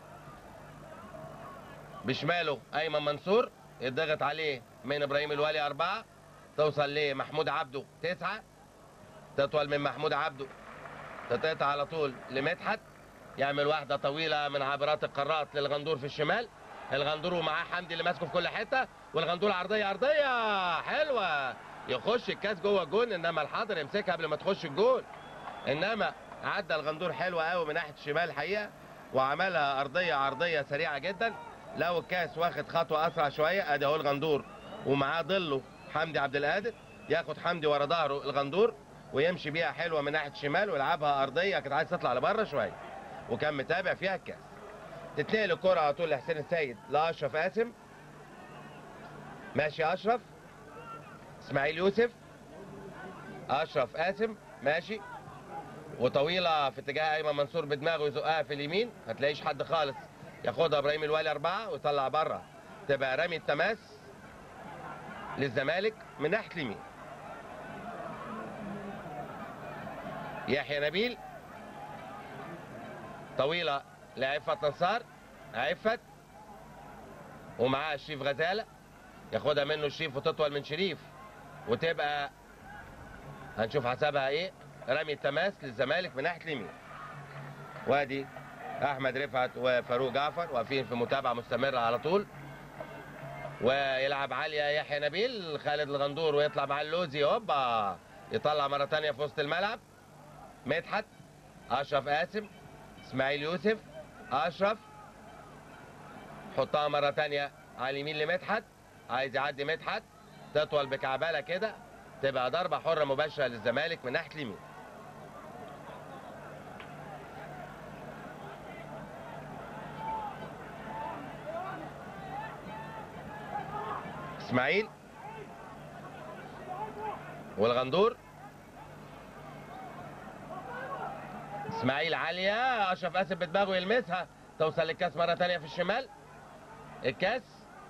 بشماله ايمن منصور يضغط عليه من ابراهيم الوالي اربعه توصل لمحمود عبده تسعه تطول من محمود عبده تتقطع على طول لمدحت يعمل واحده طويله من عبرات القارات للغندور في الشمال الغندور ومعاه حمدي اللي ماسكه في كل حته والغندور عرضيه عرضيه حلوه يخش الكاس جوه الجون انما الحاضر يمسكها قبل ما تخش الجون انما عدى الغندور حلوه قوي من ناحيه الشمال الحقيقه وعملها ارضيه عرضيه سريعه جدا لو الكاس واخد خطوه اسرع شويه ادي اهو الغندور ومعاه ظله حمدي عبد القادر ياخد حمدي ورا ظهره الغندور ويمشي بيها حلوه من ناحيه الشمال ويلعبها ارضيه كانت عايز تطلع لبره شويه وكان متابع فيها الكاس تتنقل الكره على طول لحسين السيد لاشرف قاسم ماشي اشرف اسماعيل يوسف اشرف قاسم ماشي وطويله في اتجاه ايمن منصور بدماغه يزقها في اليمين ما تلاقيش حد خالص ياخدها ابراهيم الوالي اربعه ويطلع بره تبقى رمي التماس للزمالك من ناحيه اليمين يحيى نبيل طويله لعفت نصار عفت ومعاه شريف غزاله ياخدها منه شريف وتطول من شريف وتبقى هنشوف حسابها ايه رمي التماس للزمالك من ناحيه اليمين وادي احمد رفعت وفاروق جعفر واقفين في متابعه مستمره على طول ويلعب عاليه يحيى نبيل خالد الغندور ويطلع مع اللوزي هوبا يطلع مره ثانيه في وسط الملعب مدحت اشرف قاسم اسماعيل يوسف اشرف حطها مره ثانيه على اليمين لمدحت عايز يعدي مدحت تطول بكعبله كده تبقى ضربه حره مباشره للزمالك من ناحيه اليمين اسماعيل والغندور اسماعيل عاليه اشرف قاسم بدماغه يلمسها توصل للكاس مره ثانيه في الشمال الكاس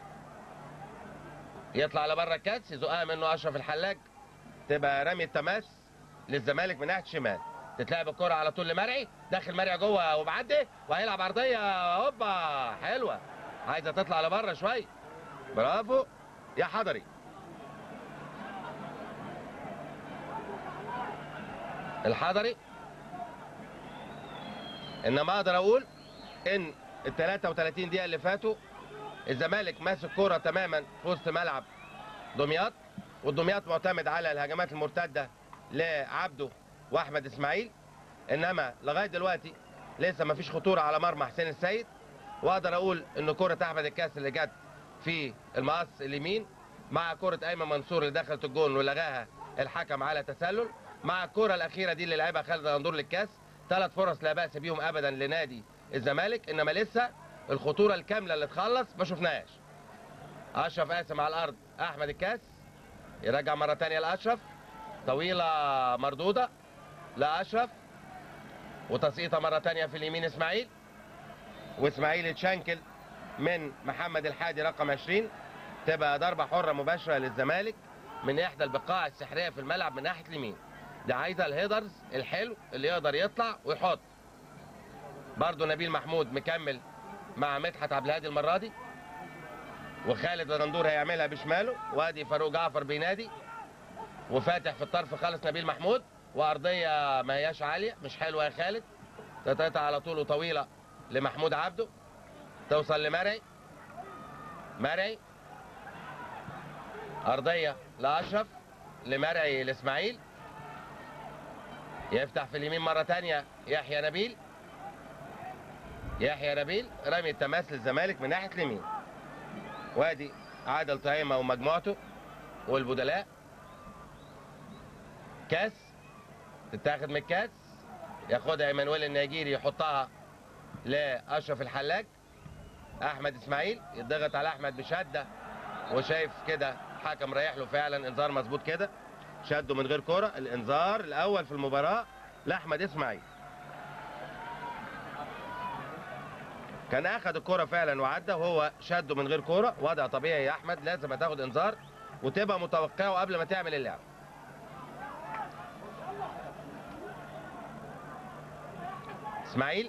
يطلع لبره الكاس يزقها منه اشرف الحلاج تبقى رمي التماس للزمالك من ناحيه الشمال تتلعب الكره على طول لمرعي داخل مرعي جوه ومعدي وهيلعب عرضيه هوبا حلوه عايزه تطلع لبره شويه برافو يا حضري الحضري انما اقدر اقول ان ال 33 دقيقه اللي فاتوا الزمالك ماسك كوره تماما في وسط ملعب دمياط والدمياط معتمد على الهجمات المرتده لعبده واحمد اسماعيل انما لغايه دلوقتي لسه ما فيش خطوره على مرمى حسين السيد واقدر اقول ان كره احمد الكاس اللي جت في المقص اليمين مع كره ايمن منصور اللي دخلت الجون ولغاها الحكم على تسلل مع الكرة الأخيرة دي اللي لعبها خالد غندور للكاس ثلاث فرص لا بأس بيهم أبدا لنادي الزمالك إنما لسه الخطورة الكاملة اللي تخلص ما شفناهاش أشرف قاسم على الأرض أحمد الكاس يرجع مرة تانية لأشرف طويلة مردودة لأشرف وتسقيطة مرة تانية في اليمين إسماعيل وإسماعيل يتشنكل من محمد الحادي رقم 20 تبقى ضربة حرة مباشرة للزمالك من إحدى البقاع السحرية في الملعب من ناحية اليمين ده عايزة الهيدرز الحلو اللي يقدر يطلع ويحط برضه نبيل محمود مكمل مع مدحت عبد الهادي المرة دي وخالد غندور هيعملها بشماله وادي فاروق جعفر بينادي وفاتح في الطرف خالص نبيل محمود وارضيه ما هياش عاليه مش حلوه يا خالد تتقطع على طول وطويله لمحمود عبده توصل لمرعي مرعي ارضيه لاشرف لمرعي لاسماعيل يفتح في اليمين مره تانية يحيى نبيل يحيى نبيل رمي التماس للزمالك من ناحيه اليمين وادي عادل طعيمه ومجموعته والبدلاء كاس تتاخد من الكاس ياخدها ايمانويل النيجيري يحطها لاشرف الحلاج احمد اسماعيل يضغط على احمد بشده وشايف كده حكم رايح له فعلا انذار مظبوط كده شده من غير كرة الانذار الاول في المباراه لاحمد اسماعيل كان اخذ الكرة فعلا وعدى وهو شده من غير كرة وضع طبيعي يا احمد لازم هتاخد انذار وتبقى متوقعه قبل ما تعمل اللعب اسماعيل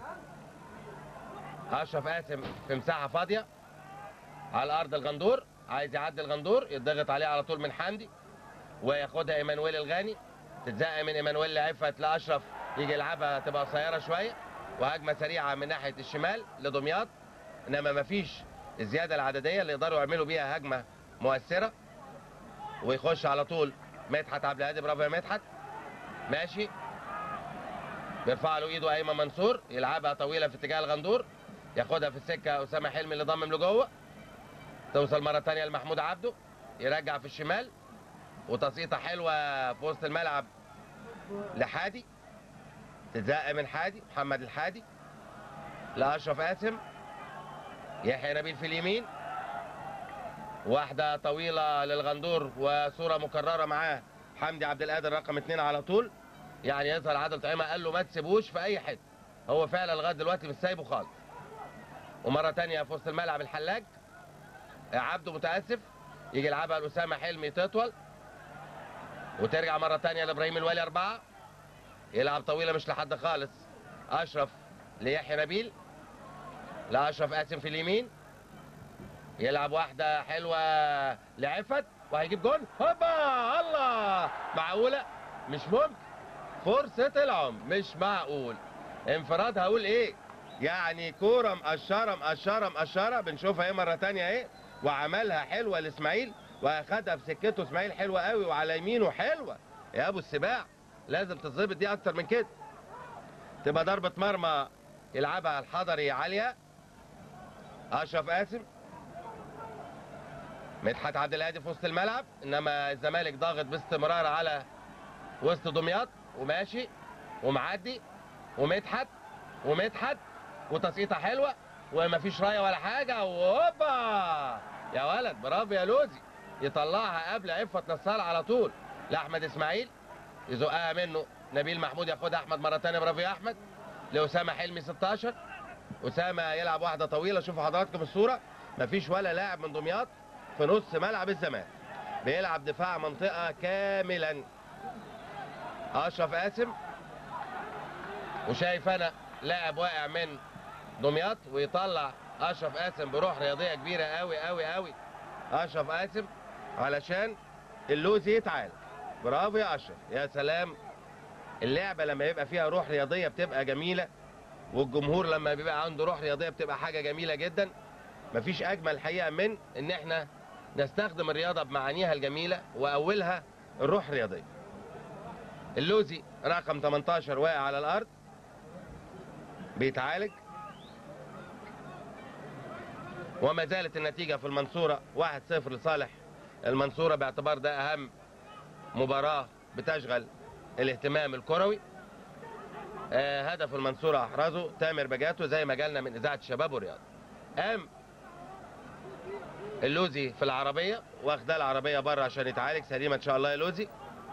اشرف قاسم في مساحه فاضيه على ارض الغندور عايز يعدي الغندور يضغط عليه على طول من حمدي وياخدها ايمانويل الغاني تتزق من ايمانويل لعفت لاشرف يجي يلعبها تبقى قصيره شويه وهجمه سريعه من ناحيه الشمال لدمياط انما مفيش الزياده العدديه اللي يقدروا يعملوا بيها هجمه مؤثره ويخش على طول مدحت عبد الهادي برافو يا مدحت ماشي بيرفع له ايده ايمن منصور يلعبها طويله في اتجاه الغندور ياخدها في السكه اسامه حلمي اللي ضمم لجوه توصل مره ثانيه لمحمود عبده يرجع في الشمال وتسقيطه حلوه في وسط الملعب لحادي تتزق من حادي محمد الحادي لاشرف قاسم يحيى نبيل في اليمين واحده طويله للغندور وصوره مكرره معاه حمدي عبد القادر رقم اثنين على طول يعني يظهر عادل طعيمه قال له ما تسيبوش في اي حته هو فعلا لغايه دلوقتي مش سايبه خالص ومره تانية في وسط الملعب الحلاج عبده متاسف يجي يلعبها لاسامه حلمي تطول وترجع مره تانية لابراهيم الوالي اربعه يلعب طويله مش لحد خالص اشرف ليحيى نبيل لاشرف قاسم في اليمين يلعب واحده حلوه لعفت وهيجيب جون هوبا الله معقوله مش ممكن فرصة العمر مش معقول انفراد هقول ايه يعني كورة مقشرة مقشرة مقشرة بنشوفها ايه مرة تانية ايه وعملها حلوة لاسماعيل واخدها في سكته اسماعيل حلوة قوي وعلى يمينه حلوة يا ابو السباع لازم تتظبط دي اكتر من كده تبقى ضربة مرمى يلعبها الحضري عالية اشرف قاسم مدحت عبد الهادي في وسط الملعب انما الزمالك ضاغط باستمرار على وسط دمياط وماشي ومعدي ومدحت ومدحت وتسقيطه حلوه ومفيش رايه ولا حاجه وهوبا يا ولد برافو يا لوزي يطلعها قبل عفت نصار على طول لاحمد اسماعيل يزقها منه نبيل محمود ياخدها احمد مره ثانيه برافو يا احمد لاسامه حلمي 16 اسامه يلعب واحده طويله شوفوا حضراتكم الصوره مفيش ولا لاعب من دمياط في نص ملعب الزمالك بيلعب دفاع منطقه كاملا اشرف قاسم وشايف انا لاعب واقع من دمياط ويطلع اشرف قاسم بروح رياضيه كبيره قوي قوي قوي اشرف قاسم علشان اللوزي يتعالج برافو يا اشرف يا سلام اللعبه لما يبقى فيها روح رياضيه بتبقى جميله والجمهور لما بيبقى عنده روح رياضيه بتبقى حاجه جميله جدا مفيش اجمل الحقيقه من ان احنا نستخدم الرياضه بمعانيها الجميله واولها الروح الرياضيه اللوزي رقم 18 واقع على الارض بيتعالج وما زالت النتيجة في المنصورة 1-0 لصالح المنصورة باعتبار ده أهم مباراة بتشغل الاهتمام الكروي آه هدف المنصورة احرزه تامر بجاتو زي ما جالنا من اذاعه الشباب والرياضه قام اللوزي في العربيه واخدها العربيه بره عشان يتعالج سليمه ان شاء الله يا لوزي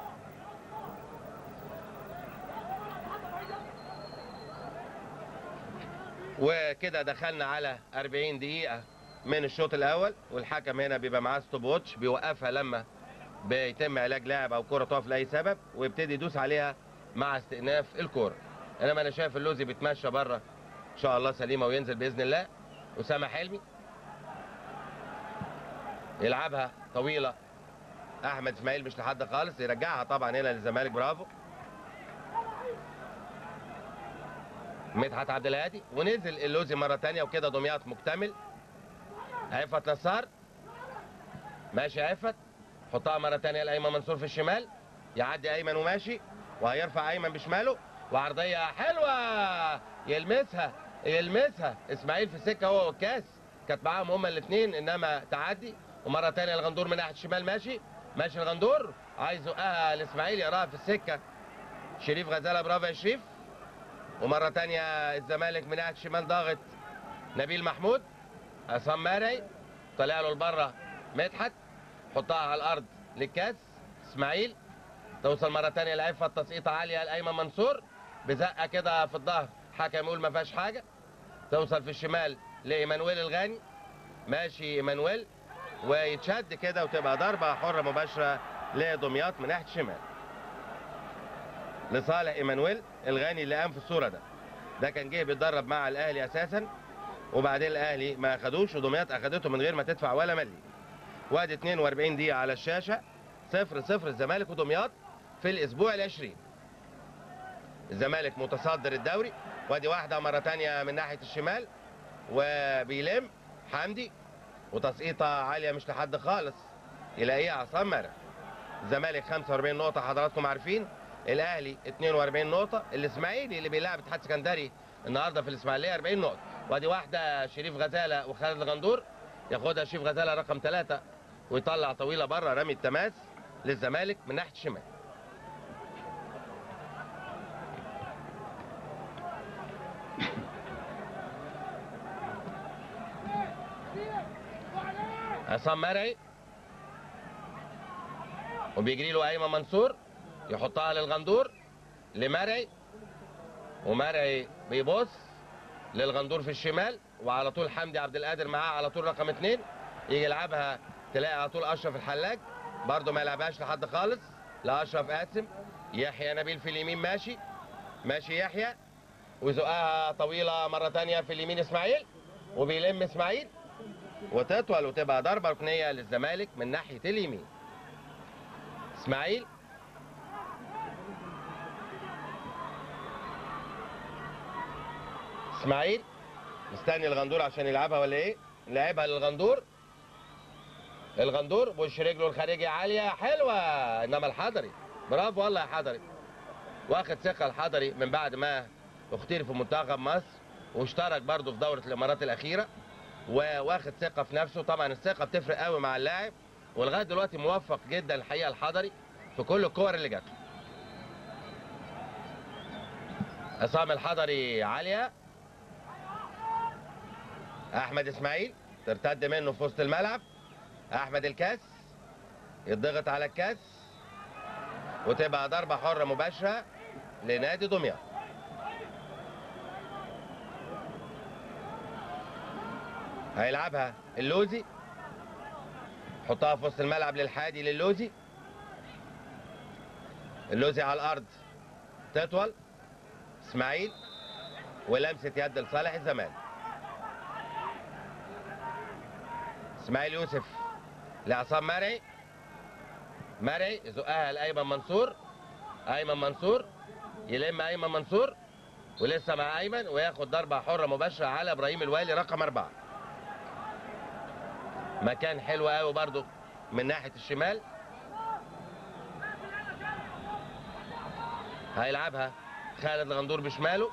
وكده دخلنا على 40 دقيقة من الشوط الأول والحكم هنا بيبقى معاه ستوب ووتش بيوقفها لما بيتم علاج لاعب أو كرة تقف لأي سبب ويبتدي يدوس عليها مع استئناف الكرة إنما أنا شايف اللوزي بيتمشى بره إن شاء الله سليمة وينزل بإذن الله أسامة حلمي يلعبها طويلة أحمد إسماعيل مش لحد خالص يرجعها طبعا هنا للزمالك برافو مدحت عبد الهادي ونزل اللوزي مره تانية وكده دمياط مكتمل عفت نصار ماشي عفت حطها مره تانية لايمن منصور في الشمال يعدي ايمن وماشي وهيرفع ايمن بشماله وعرضيه حلوه يلمسها يلمسها اسماعيل في السكه هو والكاس كانت معاهم هما الاثنين انما تعدي ومره تانية الغندور من ناحيه الشمال ماشي ماشي الغندور عايز يزقها لاسماعيل يقراها في السكه شريف غزاله برافو يا شريف ومره تانية الزمالك من ناحيه الشمال ضاغط نبيل محمود عصام ماري طلع له لبره مدحت حطها على الارض للكاس اسماعيل توصل مره تانية لعفه تسقيطه عاليه لايمن منصور بزقه كده في الظهر حكم يقول ما فيهاش حاجه توصل في الشمال لايمانويل الغاني ماشي ايمانويل ويتشد كده وتبقى ضربه حره مباشره لدمياط من ناحيه الشمال لصالح ايمانويل الغاني اللي قام في الصوره ده ده كان جه بيتدرب مع الاهلي اساسا وبعدين الاهلي ما اخدوش ودمياط اخدته من غير ما تدفع ولا ملي وادي 42 دقيقه على الشاشه صفر صفر الزمالك ودمياط في الاسبوع العشرين الزمالك متصدر الدوري وادي واحده مره تانية من ناحيه الشمال وبيلم حمدي وتسقيطه عاليه مش لحد خالص يلاقيها عصام مرة الزمالك 45 نقطه حضراتكم عارفين الاهلي 42 نقطه الاسماعيلي اللي بيلعب اتحاد سكندري النهارده في الاسماعيليه 40 نقطه وادي واحده شريف غزاله وخالد الغندور ياخدها شريف غزاله رقم ثلاثة ويطلع طويله بره رمي التماس للزمالك من ناحيه الشمال عصام مرعي وبيجري له ايمن منصور يحطها للغندور لمرعي ومرعي بيبص للغندور في الشمال وعلى طول حمدي عبد القادر معاه على طول رقم اثنين يجي يلعبها تلاقي على طول اشرف الحلاج برضه ما يلعبهاش لحد خالص لاشرف قاسم يحيى نبيل في اليمين ماشي ماشي يحيى ويزقها طويله مره ثانيه في اليمين اسماعيل وبيلم اسماعيل وتطول وتبقى ضربه ركنيه للزمالك من ناحيه اليمين اسماعيل اسماعيل مستني الغندور عشان يلعبها ولا ايه لعبها للغندور الغندور وش رجله الخارجي عاليه حلوه انما الحضري برافو والله يا حضري واخد ثقه الحضري من بعد ما اختير في منتخب مصر واشترك برضه في دوره الامارات الاخيره وواخد ثقه في نفسه طبعا الثقه بتفرق قوي مع اللاعب ولغايه دلوقتي موفق جدا الحقيقه الحضري في كل الكور اللي جات له عصام الحضري عاليه احمد اسماعيل ترتد منه في وسط الملعب احمد الكاس يضغط على الكاس وتبقى ضربه حره مباشره لنادي دمياط هيلعبها اللوزي حطها في وسط الملعب للحادي للوزي اللوزي على الارض تطول اسماعيل ولمسه يد لصالح الزمالك اسماعيل يوسف لعصام مرعي مرعي يزقها لايمن منصور ايمن منصور يلم ايمن منصور ولسه مع ايمن وياخد ضربه حره مباشره على ابراهيم الوالي رقم اربعه مكان حلو قوي برضو من ناحيه الشمال هيلعبها خالد الغندور بشماله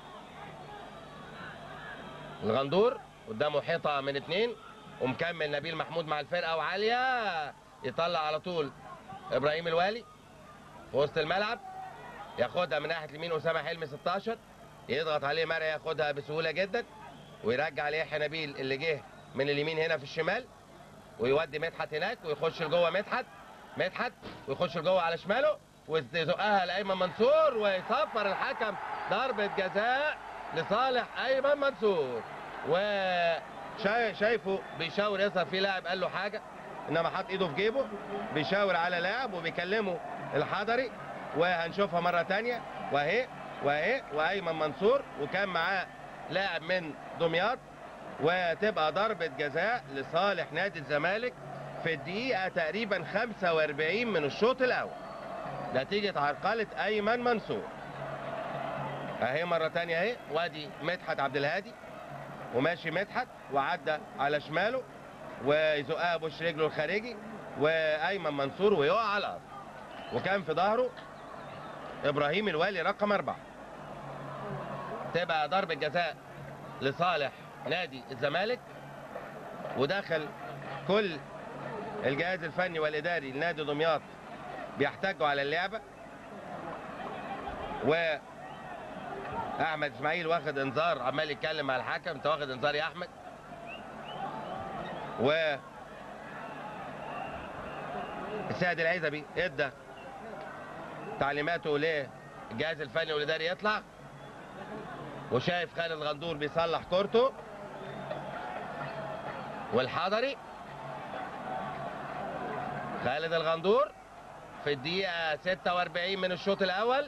الغندور قدامه حيطه من اتنين ومكمل نبيل محمود مع الفرقه وعاليه يطلع على طول ابراهيم الوالي في وسط الملعب ياخدها من ناحيه اليمين اسامه حلمي 16 يضغط عليه مرعي ياخدها بسهوله جدا ويرجع عليه حنابيل اللي جه من اليمين هنا في الشمال ويودي مدحت هناك ويخش لجوه مدحت مدحت ويخش لجوه على شماله ويزقها لايمن منصور ويصفر الحكم ضربه جزاء لصالح ايمن منصور وشايفه بيشاور يظهر في لاعب قال له حاجه انما حط ايده في جيبه بيشاور على لاعب وبيكلمه الحضري وهنشوفها مره تانية واهي واهي وايمن منصور وكان معاه لاعب من دمياط وتبقى ضربة جزاء لصالح نادي الزمالك في الدقيقة تقريبا 45 من الشوط الأول نتيجة عرقلة أيمن منصور أهي مرة تانية أهي وادي مدحت عبد الهادي وماشي مدحت وعدى على شماله ويزقها بوش رجله الخارجي وأيمن منصور ويقع على الأرض وكان في ظهره إبراهيم الوالي رقم أربعة تبقى ضربة جزاء لصالح نادي الزمالك وداخل كل الجهاز الفني والاداري لنادي دمياط بيحتجوا على اللعبه و احمد اسماعيل واخد انذار عمال يتكلم مع الحكم انت واخد انذار يا احمد و السيد العزبي ادى تعليماته للجهاز الفني والاداري يطلع وشايف خالد غندور بيصلح كورته والحضري خالد الغندور في الدقيقة 46 من الشوط الأول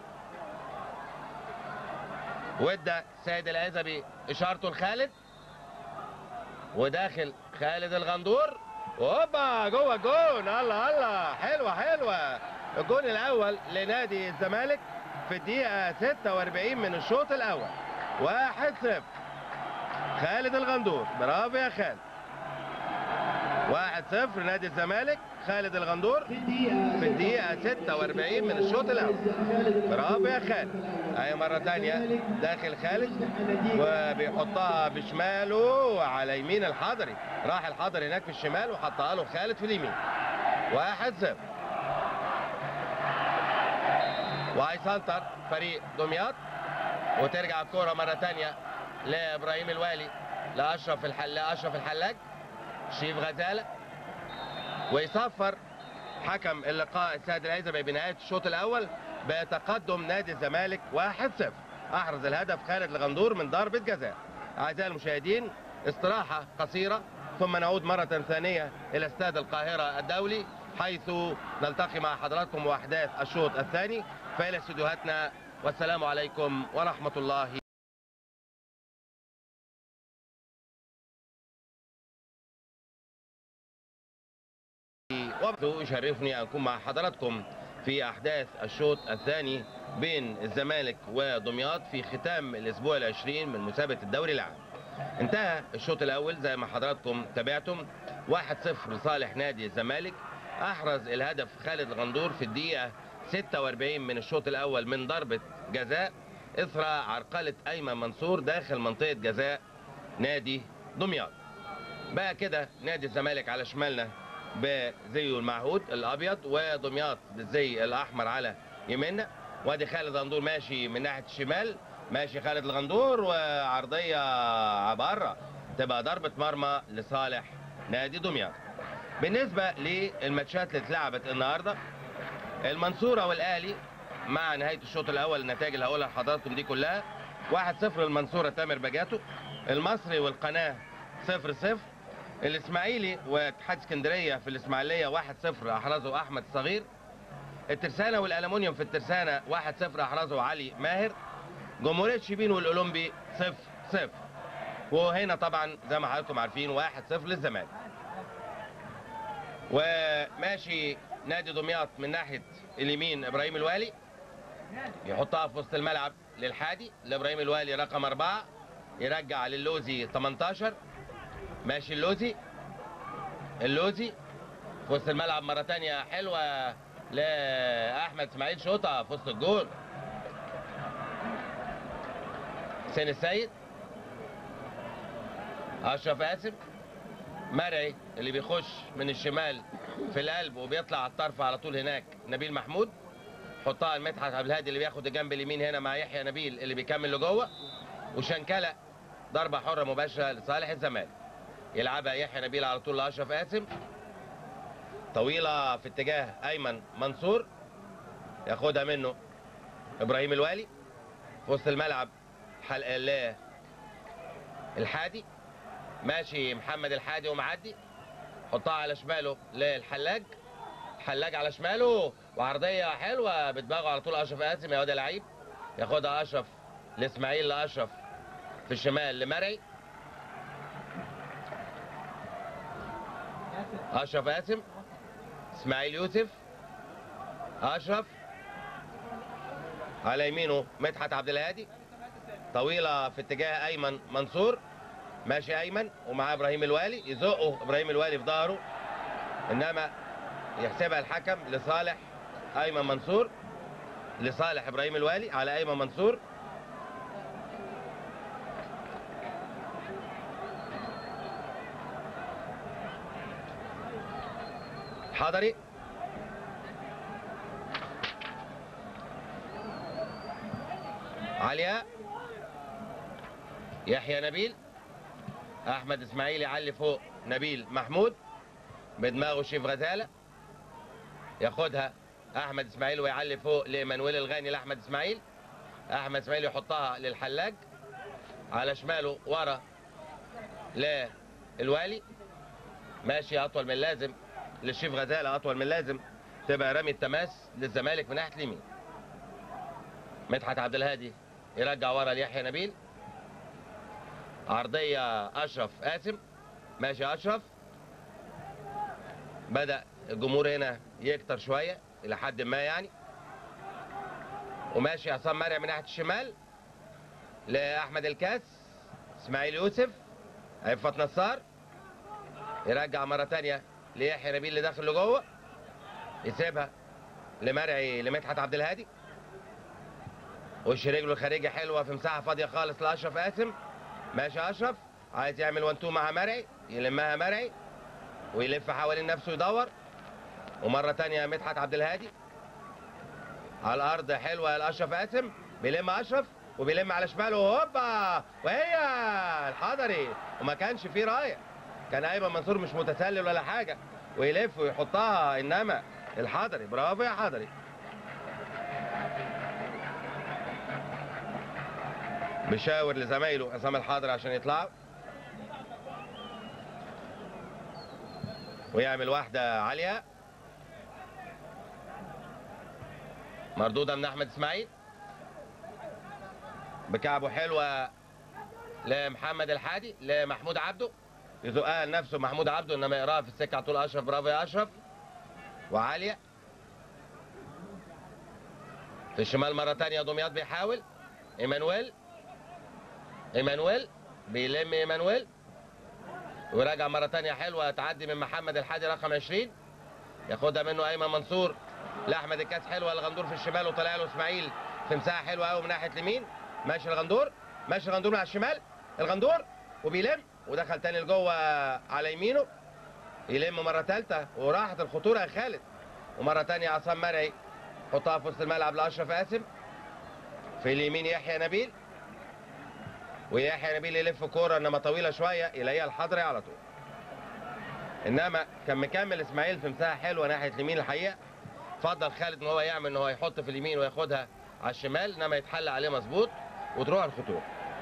وادى سيد العزبي إشارته لخالد وداخل خالد الغندور وهوبا جوه الجون الله الله حلوة حلوة الجون الأول لنادي الزمالك في الدقيقة 46 من الشوط الأول واحد صفر خالد الغندور برافو يا خالد واحد صفر نادي الزمالك خالد الغندور في الدقيقة 46 من الشوط الأول برافو يا خالد أهي مرة تانية داخل خالد وبيحطها بشماله على يمين الحضري راح الحضري هناك في الشمال وحطها له خالد في اليمين واحد صفر وهيسنتر فريق دمياط وترجع الكرة مرة تانية لإبراهيم الوالي لأشرف الحل أشرف الحلاج شيف غزالة ويصفر حكم اللقاء السيد العزبي بنهاية الشوط الأول بتقدم نادي الزمالك 1-0 أحرز الهدف خالد الغندور من ضربة جزاء أعزائي المشاهدين استراحة قصيرة ثم نعود مرة ثانية إلى استاد القاهرة الدولي حيث نلتقي مع حضراتكم وأحداث الشوط الثاني فإلى استديوهاتنا والسلام عليكم ورحمة الله وبرضو يشرفني أن أكون مع حضراتكم في أحداث الشوط الثاني بين الزمالك ودمياط في ختام الأسبوع العشرين من مسابقة الدوري العام انتهى الشوط الأول زي ما حضراتكم تابعتم 1-0 لصالح نادي الزمالك أحرز الهدف خالد الغندور في الدقيقة 46 من الشوط الأول من ضربة جزاء إثر عرقلة أيمن منصور داخل منطقة جزاء نادي دمياط بقى كده نادي الزمالك على شمالنا بزيه المعهود الابيض ودمياط بالزي الاحمر على يميننا وادي خالد غندور ماشي من ناحيه الشمال ماشي خالد الغندور وعرضيه بره تبقى ضربه مرمى لصالح نادي دمياط بالنسبه للماتشات اللي اتلعبت النهارده المنصوره والاهلي مع نهايه الشوط الاول النتائج اللي هقولها لحضراتكم دي كلها 1-0 للمنصوره تامر بجاتو المصري والقناه 0-0 الاسماعيلي واتحاد اسكندريه في الاسماعيليه 1-0 احرزه احمد الصغير الترسانه والالومنيوم في الترسانه 1-0 احرزه علي ماهر جمهوريه شبين والاولمبي 0-0 وهنا طبعا زي ما حضراتكم عارفين 1-0 للزمالك وماشي نادي دمياط من ناحيه اليمين ابراهيم الوالي يحطها في وسط الملعب للحادي لابراهيم الوالي رقم أربعة يرجع للوزي 18 ماشي اللوزي اللوزي في وسط الملعب مرة تانية حلوة لأحمد إسماعيل شوطة في وسط الجول حسين السيد أشرف قاسم مرعي اللي بيخش من الشمال في القلب وبيطلع على الطرف على طول هناك نبيل محمود حطها لمدحت عبد الهادي اللي بياخد الجنب اليمين هنا مع يحيى نبيل اللي بيكمل لجوه وشنكله ضربه حره مباشره لصالح الزمالك يلعبها يحيى نبيل على طول لاشرف قاسم طويله في اتجاه ايمن منصور ياخدها منه ابراهيم الوالي في وسط الملعب حلق الله الحادي ماشي محمد الحادي ومعدي حطها على شماله للحلاج الحلاج على شماله وعرضيه حلوه بتباغه على طول اشرف قاسم يا واد يا لعيب ياخدها اشرف لاسماعيل لاشرف في الشمال لمرعي اشرف قاسم اسماعيل يوسف اشرف على يمينه مدحت عبد الهادي طويله في اتجاه ايمن منصور ماشي ايمن ومعاه ابراهيم الوالي يزقه ابراهيم الوالي في ظهره انما يحسبها الحكم لصالح ايمن منصور لصالح ابراهيم الوالي على ايمن منصور حضري علياء يحيى نبيل احمد اسماعيل يعلي فوق نبيل محمود بدماغه شيف غزاله ياخدها احمد اسماعيل ويعلي فوق لمانويل الغاني لاحمد اسماعيل احمد اسماعيل يحطها للحلاج على شماله ورا للوالي ماشي اطول من اللازم للشيف غزاله اطول من اللازم تبقى رمي التماس للزمالك من ناحيه اليمين مدحت عبد الهادي يرجع ورا ليحيى نبيل عرضيه اشرف قاسم ماشي اشرف بدا الجمهور هنا يكتر شويه الى حد ما يعني وماشي عصام مرعي من ناحيه الشمال لاحمد الكاس اسماعيل يوسف عفت نصار يرجع مره تانية ليحيى نبيل اللي داخل لجوه يسيبها لمرعي لمدحت عبد الهادي وش رجله الخارجي حلوه في مساحه فاضيه خالص لاشرف قاسم ماشي اشرف عايز يعمل وان تو مع مرعي يلمها مرعي ويلف حوالين نفسه يدور ومره تانية مدحت عبد الهادي على الارض حلوه لاشرف قاسم بيلم اشرف وبيلم على شماله هوبا وهي الحضري وما كانش فيه رايه كان ايمن منصور مش متسلل ولا حاجه ويلف ويحطها انما الحضري برافو يا حضري بيشاور لزمايله عصام الحاضر عشان يطلعوا ويعمل واحدة عالية مردودة من أحمد إسماعيل بكعبه حلوة لمحمد الحادي لمحمود عبده يزقها لنفسه محمود عبده انما يقراها في السكه على طول اشرف برافو يا اشرف وعاليه في الشمال مره تانية دمياط بيحاول ايمانويل ايمانويل بيلم ايمانويل وراجع مره تانية حلوه تعدي من محمد الحادي رقم 20 ياخدها منه ايمن منصور لاحمد الكاس حلوه الغندور في الشمال وطلع له اسماعيل في مساحه حلوه قوي من ناحيه اليمين ماشي الغندور ماشي الغندور من على الشمال الغندور وبيلم ودخل تاني لجوه على يمينه يلم مره ثالثه وراحت الخطوره يا خالد ومره تانية عصام مرعي حطها في وسط الملعب لاشرف قاسم في اليمين يحيى نبيل ويحيى نبيل يلف كوره انما طويله شويه يلاقيها الحضري على طول انما كان مكمل اسماعيل في مساحه حلوه ناحيه اليمين الحقيقه فضل خالد ان هو يعمل ان هو يحط في اليمين وياخدها على الشمال انما يتحل عليه مظبوط وتروح الخطوره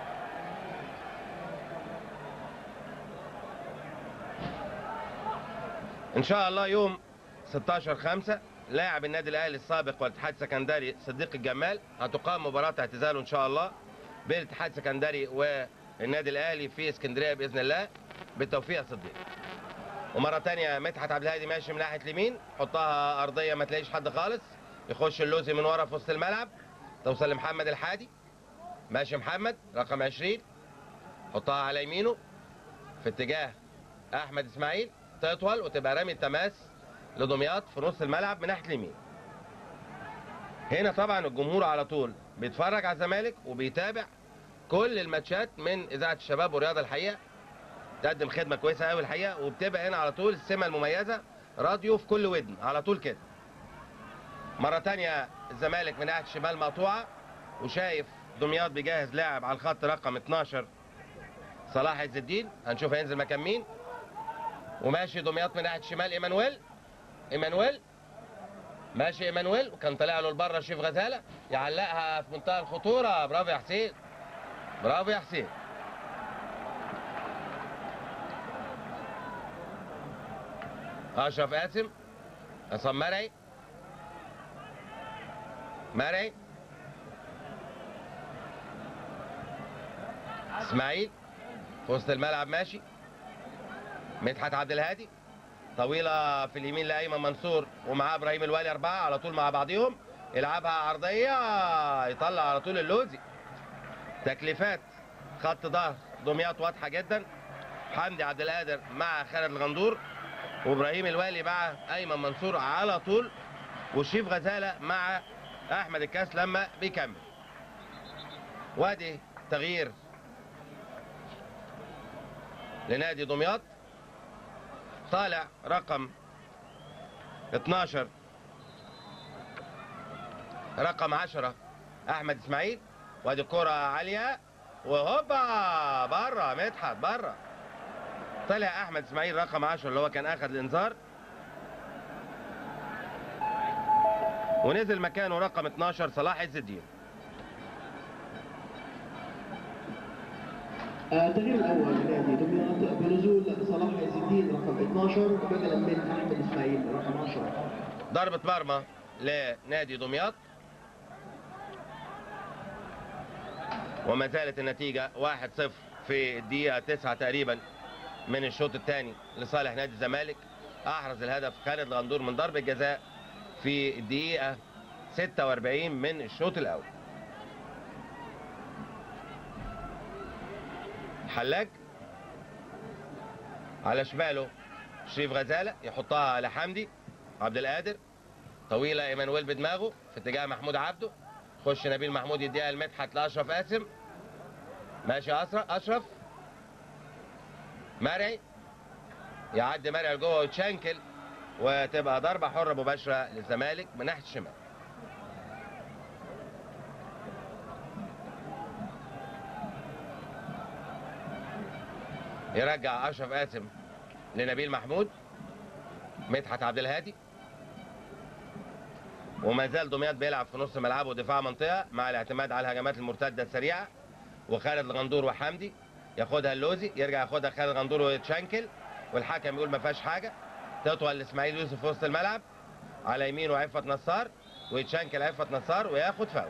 ان شاء الله يوم 16 5 لاعب النادي الاهلي السابق والاتحاد السكندري صديق الجمال هتقام مباراه اعتزاله ان شاء الله بين الاتحاد السكندري والنادي الاهلي في اسكندريه باذن الله بالتوفيق يا صديق ومره تانية مدحت عبد الهادي ماشي من ناحيه اليمين حطها ارضيه ما تلاقيش حد خالص يخش اللوزي من ورا في وسط الملعب توصل لمحمد الحادي ماشي محمد رقم 20 حطها على يمينه في اتجاه احمد اسماعيل تطول وتبقى رامي التماس لدمياط في نص الملعب من ناحيه اليمين هنا طبعا الجمهور على طول بيتفرج على الزمالك وبيتابع كل الماتشات من اذاعه الشباب والرياضه الحقيقه تقدم خدمه كويسه قوي الحقيقه وبتبقى هنا على طول السمه المميزه راديو في كل ودن على طول كده مرة تانية الزمالك من ناحية الشمال مقطوعة وشايف دمياط بيجهز لاعب على الخط رقم 12 صلاح عز الدين هنشوف هينزل مكان مين وماشي دمياط من ناحية الشمال ايمانويل ايمانويل ماشي ايمانويل وكان طلع له لبره شريف غزاله يعلقها في منتهى الخطوره برافو يا حسين برافو يا حسين اشرف قاسم عصام مرعي مرعي اسماعيل في وسط الملعب ماشي مدحت عبد الهادي طويلة في اليمين لأيمن منصور ومعاه إبراهيم الوالي أربعة على طول مع بعضهم يلعبها عرضية يطلع على طول اللوزي تكليفات خط ظهر دمياط واضحة جدا حمدي عبد القادر مع خالد الغندور وابراهيم الوالي مع ايمن منصور على طول وشريف غزاله مع احمد الكاس لما بيكمل وادي تغيير لنادي دمياط طالع رقم 12 رقم 10 احمد اسماعيل وادي الكرة عالية وهوبا بره مدحت بره طلع احمد اسماعيل رقم 10 اللي هو كان اخذ الانذار ونزل مكانه رقم 12 صلاح عز الدين التغيير الاول لنادي دمياط بنزول صلاح عز الدين رقم 12 بدلا من احمد اسماعيل رقم 10 ضربة مرمى لنادي دمياط وما زالت النتيجة 1-0 في الدقيقة 9 تقريبا من الشوط الثاني لصالح نادي الزمالك أحرز الهدف خالد الغندور من ضربة جزاء في الدقيقة 46 من الشوط الأول حلاج على شماله شريف غزالة يحطها لحمدي عبد القادر طويلة ايمانويل بدماغه في اتجاه محمود عبده خش نبيل محمود يديها لمدحت لاشرف قاسم ماشي أسرف اشرف مرعي يعدي مرعي لجوه وتشنكل وتبقى ضربة حرة مباشرة للزمالك من ناحية الشمال يرجع اشرف قاسم لنبيل محمود مدحت عبد الهادي وما زال دمياط بيلعب في نص ملعبه ودفاع منطقه مع الاعتماد على الهجمات المرتده السريعه وخالد الغندور وحمدي ياخدها اللوزي يرجع ياخدها خالد الغندور ويتشنكل والحكم يقول ما فيهاش حاجه تطول لاسماعيل يوسف في وسط الملعب على يمينه عفت نصار ويتشنكل عفت نصار وياخد فاول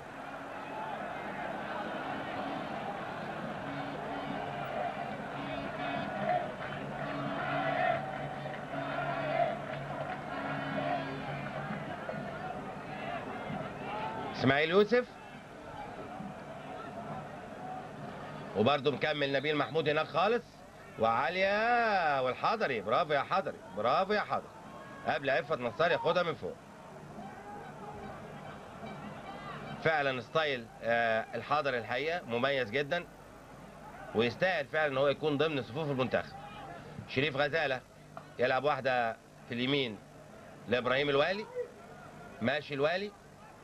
اسماعيل يوسف وبرده مكمل نبيل محمود هناك خالص وعالية والحضري برافو يا حضري برافو يا حضري قبل عفت نصار ياخدها من فوق فعلا ستايل آه، الحضري الحقيقة مميز جدا ويستاهل فعلا ان هو يكون ضمن صفوف المنتخب شريف غزالة يلعب واحدة في اليمين لابراهيم الوالي ماشي الوالي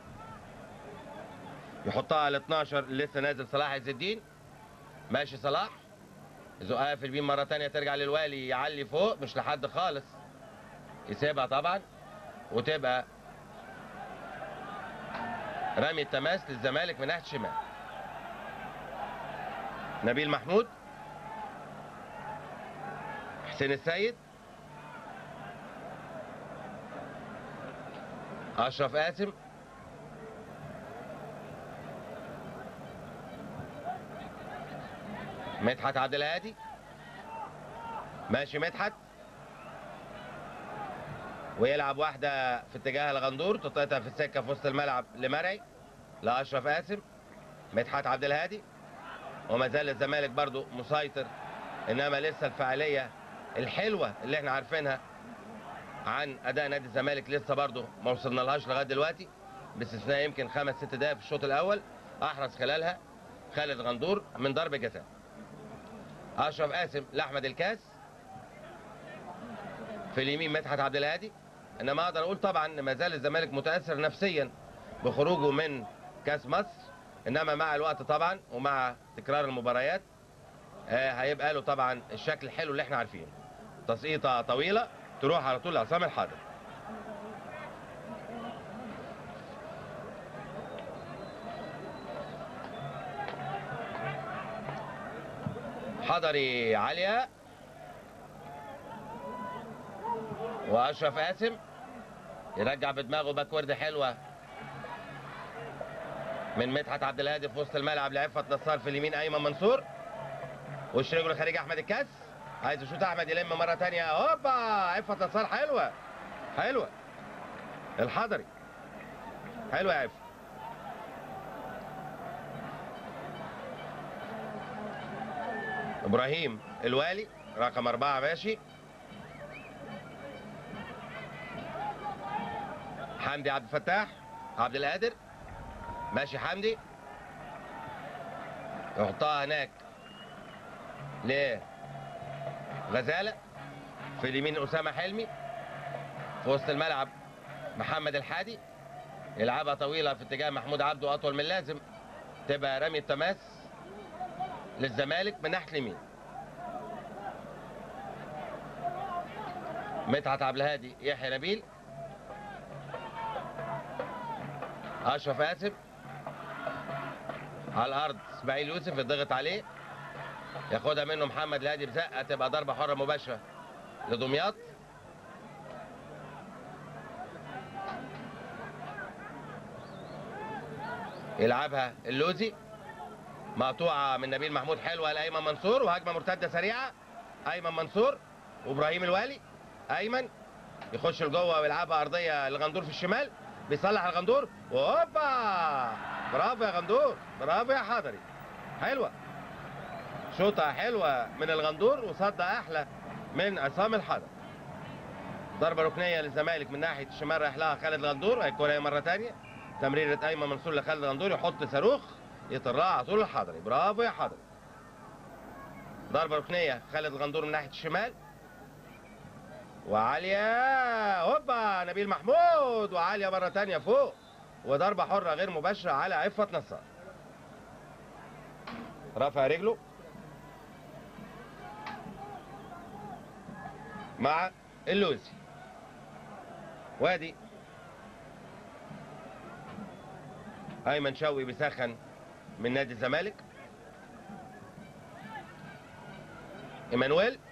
يحطها على 12 لسه نازل صلاح عز الدين ماشي صلاح يزقها في البين مره تانية ترجع للوالي يعلي فوق مش لحد خالص يسيبها طبعا وتبقى رمي التماس للزمالك من ناحيه الشمال نبيل محمود حسين السيد اشرف قاسم مدحت عبد الهادي ماشي مدحت ويلعب واحدة في اتجاه الغندور تطيتها في السكة في وسط الملعب لمرعي لأشرف قاسم مدحت عبد الهادي وما زال الزمالك برضو مسيطر انما لسه الفعالية الحلوة اللي احنا عارفينها عن اداء نادي الزمالك لسه برضو ما وصلنا لهاش لغايه دلوقتي باستثناء يمكن خمس ست دقائق في الشوط الاول احرز خلالها خالد غندور من ضربة جزاء اشرف قاسم لاحمد الكاس في اليمين مدحت عبد الهادي انما اقدر اقول طبعا ان ما زال الزمالك متاثر نفسيا بخروجه من كاس مصر انما مع الوقت طبعا ومع تكرار المباريات آه، هيبقى له طبعا الشكل الحلو اللي احنا عارفينه تسقيطه طويله تروح على طول لعصام الحضر حضري عاليه واشرف قاسم يرجع بدماغه باكورد حلوه من مدحت عبد الهادي في وسط الملعب لعفت نصار في اليمين ايمن منصور وش رجله الخارجي احمد الكاس عايز يشوط احمد يلم مره تانية هوبا عفت نصار حلوه حلوه الحضري حلوه يا عفت ابراهيم الوالي رقم اربعه ماشي حمدي عبد الفتاح عبد القادر ماشي حمدي يحطها هناك لغزالة في اليمين أسامة حلمي في وسط الملعب محمد الحادي يلعبها طويلة في اتجاه محمود عبده أطول من اللازم تبقى رمي التماس للزمالك من ناحية اليمين مدحت عبد الهادي يحيى نبيل اشرف اسف على الارض اسماعيل يوسف يضغط عليه ياخدها منه محمد الهادي بزقه تبقى ضربه حره مباشره لدمياط يلعبها اللوزي مقطوعه من نبيل محمود حلوه لايمن منصور وهجمه مرتده سريعه ايمن منصور وابراهيم الوالي ايمن يخش لجوه ويلعبها ارضيه لغندور في الشمال بيصلح الغندور وهوبا برافو يا غندور برافو يا حضري حلوه شوطه حلوه من الغندور وصدة احلى من عصام الحضر ضربه ركنيه للزمالك من ناحيه الشمال رايح لها خالد غندور هيكون هي مره ثانيه تمريره ايمن منصور لخالد غندور يحط صاروخ يطرها على طول الحضري برافو يا حضري ضربه ركنيه خالد غندور من ناحيه الشمال وعالية هوبا نبيل محمود وعالية مرة تانية فوق وضربة حرة غير مباشرة على عفة نصار رفع رجله مع اللوزي وادي ايمن شوقي بيسخن من نادي الزمالك ايمانويل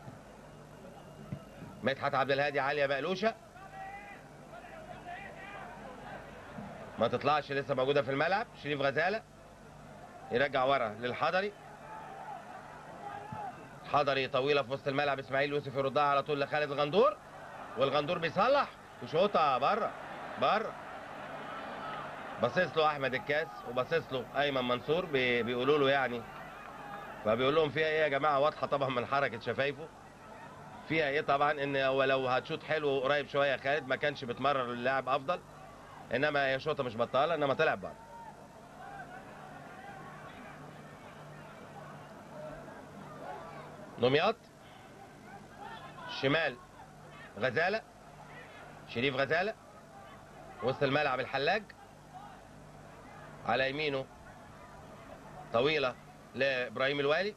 مدحت عبد الهادي عاليه بقلوشه ما تطلعش لسه موجوده في الملعب شريف غزاله يرجع ورا للحضري حضري طويله في وسط الملعب اسماعيل يوسف يردها على طول لخالد الغندور والغندور بيصلح وشوطه بره بره باصص له احمد الكاس وباصص له ايمن منصور بي- بيقولوا له يعني فبيقول لهم فيها ايه يا جماعه واضحه طبعا من حركه شفايفه فيها ايه طبعا ان هو لو هتشوط حلو قريب شويه يا خالد ما كانش بتمرر اللاعب افضل انما هي شوطه مش بطاله انما طلع بره دمياط شمال غزاله شريف غزاله وسط الملعب الحلاج على يمينه طويله لابراهيم الوالي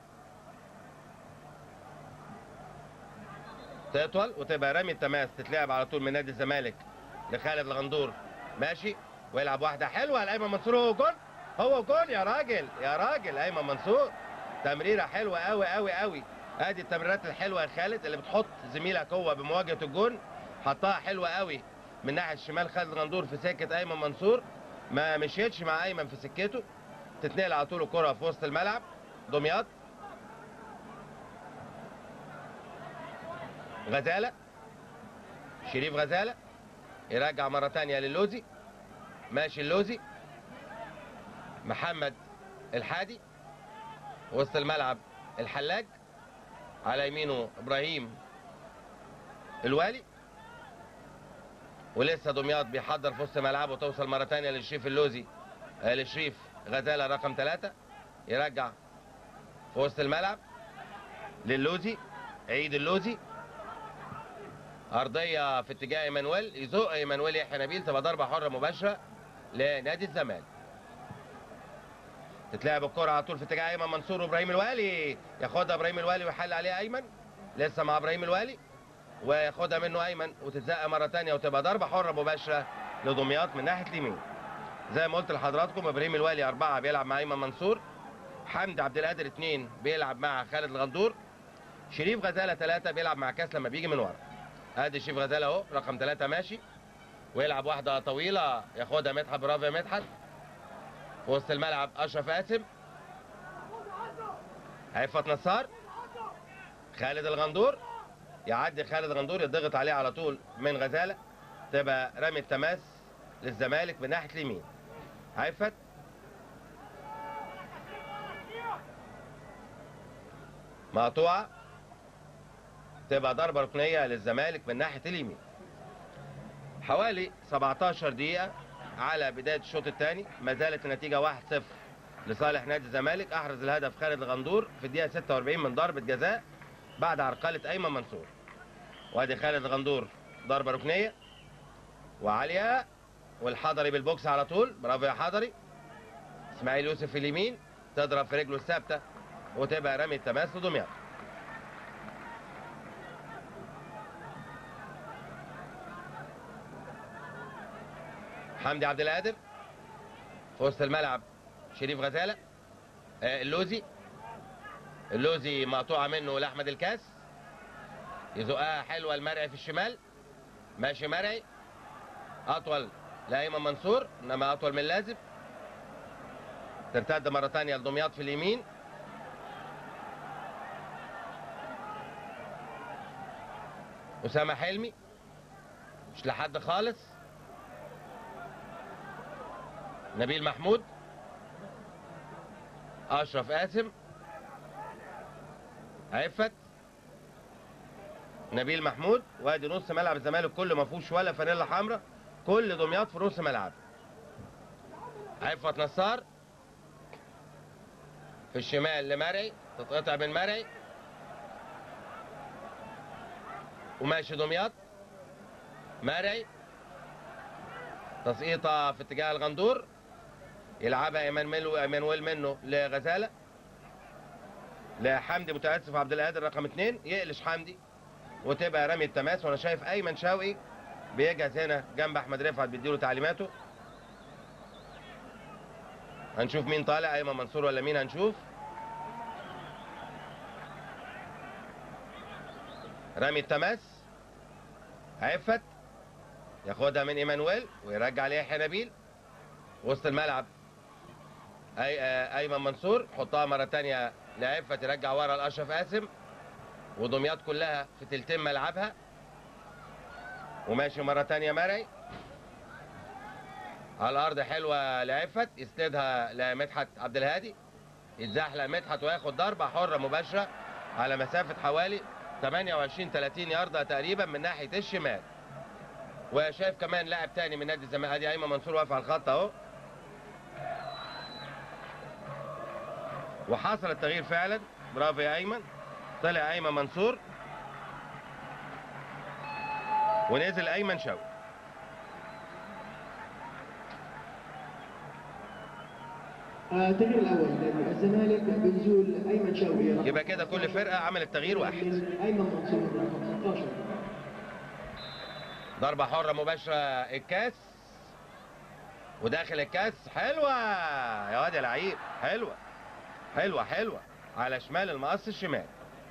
تطول وتبقى رمي التماس تتلعب على طول من نادي الزمالك لخالد الغندور ماشي ويلعب واحده حلوه لايمن منصور هو جول هو جول يا راجل يا راجل ايمن منصور تمريره حلوه قوي قوي قوي ادي التمريرات الحلوه يا خالد اللي بتحط زميلك هو بمواجهه الجون حطها حلوه قوي من ناحيه الشمال خالد الغندور في سكه ايمن منصور ما مشيتش مع ايمن في سكته تتنقل على طول الكره في وسط الملعب دمياط غزاله شريف غزاله يرجع مره تانية للوزي ماشي اللوزي محمد الحادي وسط الملعب الحلاج على يمينه ابراهيم الوالي ولسه دمياط بيحضر في وسط ملعبه توصل مره تانية للشريف اللوزي آه، لشريف غزاله رقم ثلاثة يرجع في وسط الملعب للوزي عيد اللوزي ارضيه في اتجاه ايمانويل يزق ايمانويل يحيى نبيل تبقى ضربه حره مباشره لنادي الزمالك تتلعب الكره على طول في اتجاه ايمن منصور وابراهيم الوالي ياخدها ابراهيم الوالي ويحل عليها ايمن لسه مع ابراهيم الوالي وياخدها منه ايمن وتتزق مره ثانيه وتبقى ضربه حره مباشره لدمياط من ناحيه اليمين زي ما قلت لحضراتكم ابراهيم الوالي اربعه بيلعب مع ايمن منصور حمدي عبد القادر اثنين بيلعب مع خالد الغندور شريف غزاله ثلاثه بيلعب مع كاس لما بيجي من ورا ادي شريف غزاله اهو رقم ثلاثه ماشي ويلعب واحده طويله ياخدها مدحت برافو يا مدحت في وسط الملعب اشرف قاسم عفت نصار خالد الغندور يعدي خالد الغندور يضغط عليه على طول من غزاله تبقى رمي التماس للزمالك من ناحيه اليمين عفت مقطوعه تبقى ضربه ركنيه للزمالك من ناحيه اليمين حوالي 17 دقيقه على بدايه الشوط الثاني ما زالت النتيجه 1-0 لصالح نادي الزمالك احرز الهدف خالد الغندور في الدقيقه 46 من ضربه جزاء بعد عرقله ايمن منصور وادي خالد الغندور ضربه ركنيه وعاليه والحضري بالبوكس على طول برافو يا حضري اسماعيل يوسف في اليمين تضرب في رجله الثابته وتبقى رمي التماس لدمياط حمدي عبد القادر في وسط الملعب شريف غزاله آه، اللوزي اللوزي مقطوعه منه لاحمد الكاس يزقها حلوه المرعي في الشمال ماشي مرعي اطول لايمن منصور انما اطول من اللازم ترتد مره ثانيه لدمياط في اليمين اسامه حلمي مش لحد خالص نبيل محمود اشرف قاسم عفت نبيل محمود وادي نص ملعب الزمالك كله ما فيهوش ولا فانيلا حمراء كل دمياط في نص ملعب عفت نصار في الشمال لمرعي تتقطع من مرعي وماشي دمياط مرعي تسقيطه في اتجاه الغندور يلعبها ايمانويل ايمانويل منه لغزاله لحمدي متاسف عبد القادر رقم اثنين يقلش حمدي وتبقى رمي التماس وانا شايف ايمن شوقي بيجهز هنا جنب احمد رفعت بيديله تعليماته هنشوف مين طالع ايمن منصور ولا مين هنشوف رمي التماس عفت ياخدها من ايمانويل ويرجع ليحيى نبيل وسط الملعب أي آه، ايمن منصور حطها مره تانية لعفت يرجع ورا لاشرف قاسم ودمياط كلها في تلتين ملعبها وماشي مره تانية مرعي على الارض حلوه لعفت يسندها لمدحت عبد الهادي يتزحلق مدحت وياخد ضربه حره مباشره على مسافه حوالي 28 30 ياردة تقريبا من ناحيه الشمال وشايف كمان لاعب تاني من نادي الزمالك ادي ايمن منصور واقف على الخط اهو وحصل التغيير فعلا برافو يا ايمن طلع ايمن منصور ونزل ايمن شوقي آه، التغيير الاول نادي الزمالك بنزول ايمن شوقي رقم يبقى كده كل فرقه عملت تغيير واحد ايمن منصور رقم 16 ضربه حره مباشره الكاس وداخل الكاس حلوه يا واد يا لعيب حلوه حلوه حلوه على شمال المقص الشمال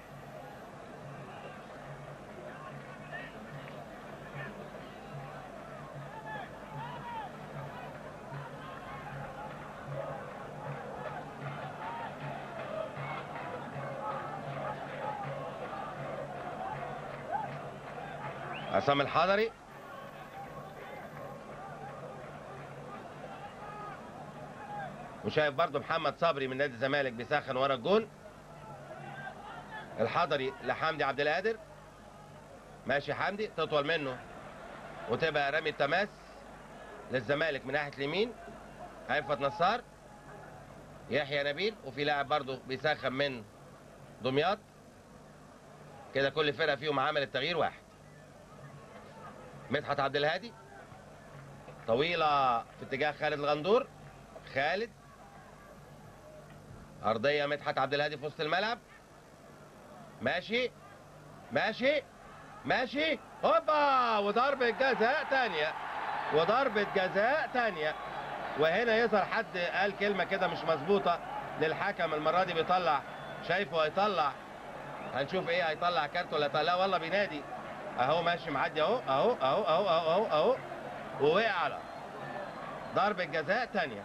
عصام الحضري وشايف برضو محمد صبري من نادي الزمالك بيسخن ورا الجون الحضري لحمدي عبد القادر ماشي حمدي تطول منه وتبقى رمي التماس للزمالك من ناحيه اليمين عفت نصار يحيى نبيل وفي لاعب برضو بيسخن من دمياط كده كل فرقه فيهم عملت تغيير واحد مدحت عبد الهادي طويلة في اتجاه خالد الغندور خالد أرضية مدحت عبد الهادي في وسط الملعب ماشي ماشي ماشي هوبا وضربة جزاء تانية وضربة جزاء تانية وهنا يظهر حد قال كلمة كده مش مظبوطة للحكم المرة دي بيطلع شايفه هيطلع هنشوف ايه هيطلع كارت ولا لا والله بينادي اهو ماشي معدي اهو اهو اهو اهو اهو اهو اهو ووقع على ضربة جزاء تانية